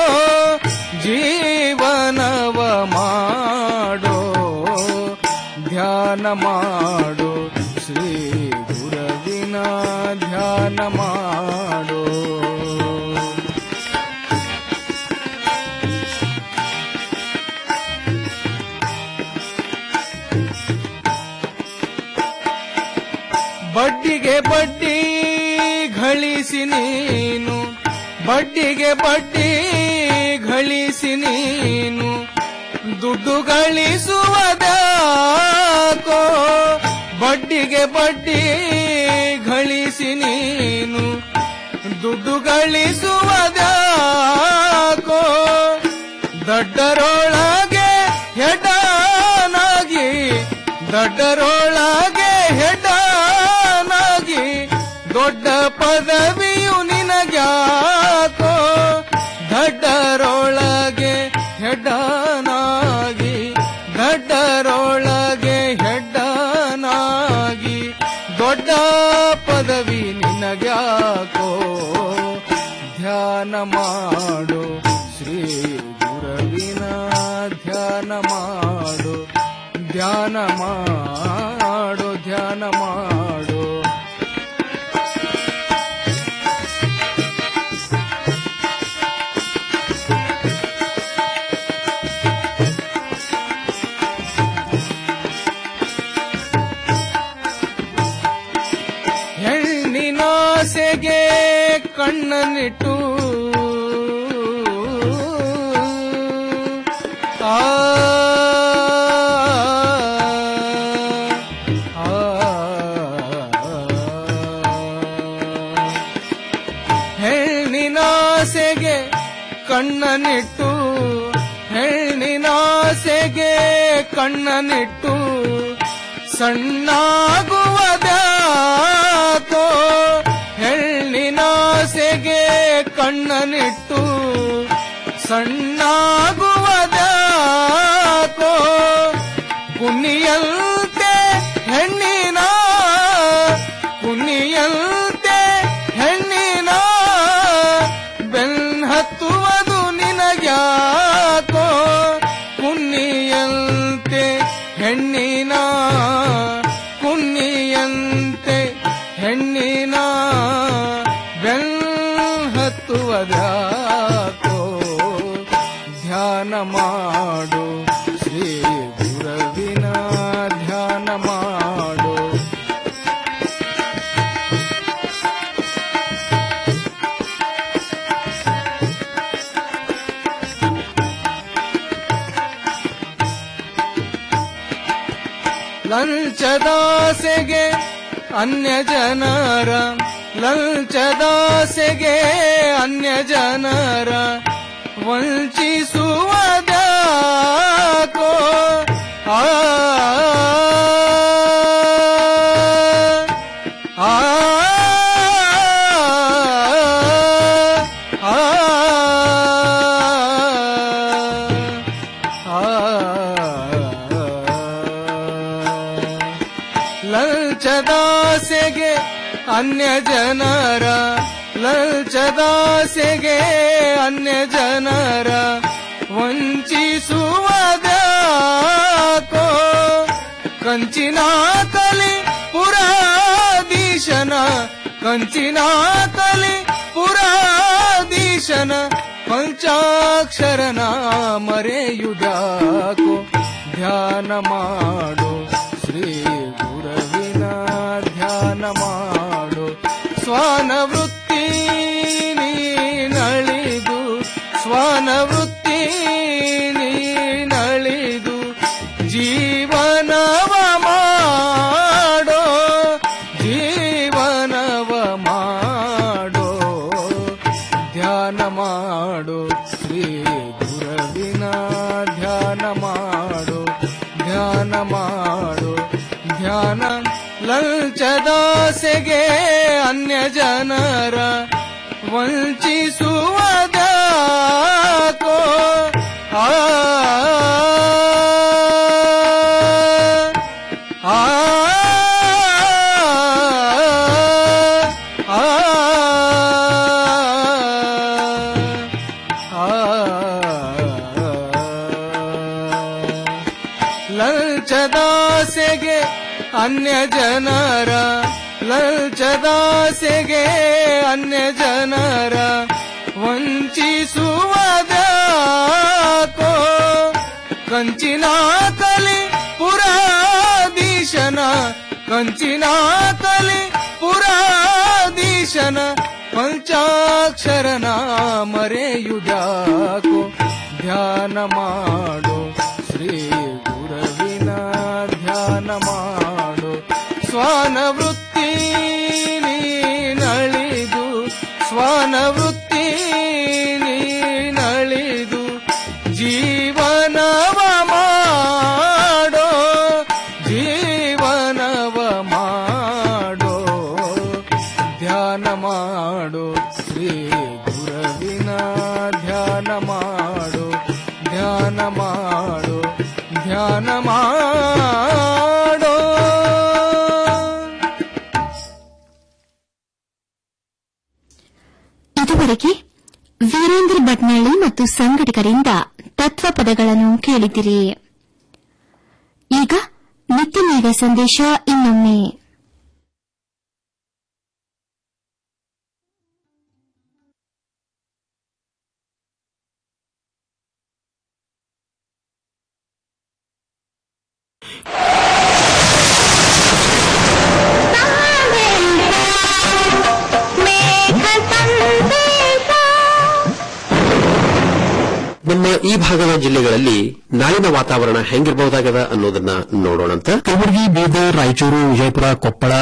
ಜೀವನವ ಮಾಡೋ ಧ್ಯಾನ ಮಾಡೋ ಶ್ರೀ ಗುರವಿನ ಧ್ಯಾನ ಮಾಡೋ ಬಡ್ಡಿಗೆ ಬಡ್ಡಿ ಗಳಿಸಿ ನೀನು ಬಡ್ಡಿಗೆ ಬಡ್ಡಿ ಗಳಿಸಿ ನೀನು ದುಡ್ಡು ಗಳಿಸುವುದಾಕೋ ಬಡ್ಡಿಗೆ ಬಡ್ಡಿ ಗಳಿಸಿ ನೀನು ದುಡ್ಡು ಗಳಿಸುವುದಾಕೋ ದಡ್ಡರೊಳಗೆ ಹೆಡನಾಗಿ ದಡ್ಡರೊಳಗೆ ಹೆಡನಾಗಿ ದೊಡ್ಡ ಪದವಿಯು ನಿನಗ್ಯಾಕೋ ದಡ್ಡರೊಳಗೆ ಹೆಡ್ಡನಾಗಿ ದಡ್ಡರೊಳಗೆ ಹೆಡ್ಡನಾಗಿ ದೊಡ್ಡ ಪದವಿ ನಿನಗ್ಯಾಕೋ ಧ್ಯಾನ ಮಾಡು ನಿನ್ನಾಸೆಗೆ ಕಣ್ಣನಿಟ್ಟು ಆ ಹೆಣ್ಣಿನಾಸೆಗೆ ಕಣ್ಣನಿಟ್ಟು ಹೆಣ್ಣಿನಾಸೆಗೆ ಕಣ್ಣನಿಟ್ಟು ಸಣ್ಣಾಗುವುದ್ಯಾಕೋ ಹೆಣ್ಣಿನಾಸೆಗೆ ಕಣ್ಣನಿಟ್ಟು ಸಣ್ಣಾಗುವುದ್ಯಾಕೋ ಕುನ್ನಿಯಂತೆ ಹೆಣ್ಣಿನ ಕುನ್ನಿಯಂತೆ ಹೆಣ್ಣಿನ ಬೆನ್ ಹತ್ತುವುದು ನಿನಗ್ಯಾಕೋ ಕುನ್ನಿಯಂತೆ ಹೆಣ್ಣಿನ ಕುನ್ನಿಯಂತೆ ಹೆಣ್ಣಿನ ಬೆನ್ ಹತ್ತುವುದ್ಯಾಕೋ ಧ್ಯಾನ ಮಾಡು ಶ್ರೀ ಗುರವಿನ ಧ್ಯಾನ ಮಾಡು ಲಂಚದಾಸೆಗೆ ಅನ್ಯ ಜನರ ಲಂಚದಾಸೆಗೆ ಅನ್ಯ ಜನರ ವಂಚಿಸುವುದಾಕೋ ಆ ಆ ಆ ಲಂಚದಾಸೆಗೆ ಅನ್ಯ ಜನರ ಲಂಚದಾಸೆಗೆ ಅನ್ಯ ಜನರ ವಂಚಿಸುವುದಾಕೋ ಕಂಚಿನ ಕಲಿ ಪುರಾಧೀಶನ ಕಂಚಿನ ಕಲಿ ಪುರಾಧೀಶನ ಪಂಚಾಕ್ಷರನ ಮರೆಯುವುದಾಕೋ ಧ್ಯಾನ ಮಾಡು ಶ್ರೀ ಗುರವಿನ ಧ್ಯಾನ ಮಾಡು ಸ್ವಾನ ವೃತ್ತಿ ನೀನಳಿದು ಸ್ವಾನ ವೃತ್ತಿ ನೀನಳಿದು ಜೀವನವ ಮಾಡೋ ಜೀವನವ ಮಾಡೋ ಧ್ಯಾನ ಮಾಡು ಶ್ರೀ ಗುರವಿನ ಧ್ಯಾನ ಮಾಡು ಧ್ಯಾನ ಮಾಡು ಧ್ಯಾನ ಲಂಚದಾಸೆಗೆ ಅನ್ಯ ಜನರ ವಂಚಿಸುವುದಾಕೋ ಆ ಆ ಆ ಲಂಚದಾಸೆಗೆ ಅನ್ಯ ಜನರ ಲಂಚದಾಸೆಗೆ ಅನ್ಯ ಜನರ ವಂಚಿಸುವುದಾಕೋ ಕಂಚಿನ ಕಲಿ ಪುರಾಧೀಶನ ಕಂಚಿನ ಕಲಿ ಪುರಾಧೀಶನ ಪಂಚಾಕ್ಷರನ ಮರೆಯುವುದಾಕೋ ಧ್ಯಾನ ಮಾಡು ಶ್ರೀ ಗುರವಿನ ಧ್ಯಾನ ಮಾಡು ಸ್ವಾನ ವೃತ್ತಿ ನೀನಳಿದು ಸ್ವಾನ ವೃತ್ತಿ ನೀನಳಿದು ಜೀವನವ ಮಾಡೋ ಜೀವನವ ಮಾಡೋ ಧ್ಯಾನ ಮಾಡು ಶ್ರೀ ಗುರವಿನ ಧ್ಯಾನ ಮಾಡು ಧ್ಯಾನ ಮಾಡು ಧ್ಯಾನ ಮಾಡೋ ಇದುವರೆಗೆ ವೀರೇಂದ್ರ ಭಟ್ನಳ್ಳಿ ಮತ್ತು ಸಂಘಟಕರಿಂದ ತತ್ವ ಪದಗಳನ್ನು ಕೇಳಿದಿರಿ ಈಗ ನಿತ್ಯ ಮೇಘ ಸಂದೇಶ ಇನ್ನೊಮ್ಮೆ में ಈ ಭಾಗದ ಜಿಲ್ಲೆಗಳಲ್ಲಿ ನಾಳಿನ ವಾತಾವರಣ ಹೆಂಗಿರಬಹುದಾಗದ ಅನ್ನೋದನ್ನ ನೋಡೋಣಂತ ಕಲಬುರಗಿ ಬೀದರ್ ರಾಯಚೂರು ವಿಜಯಪುರ ಕೊಪ್ಪಳ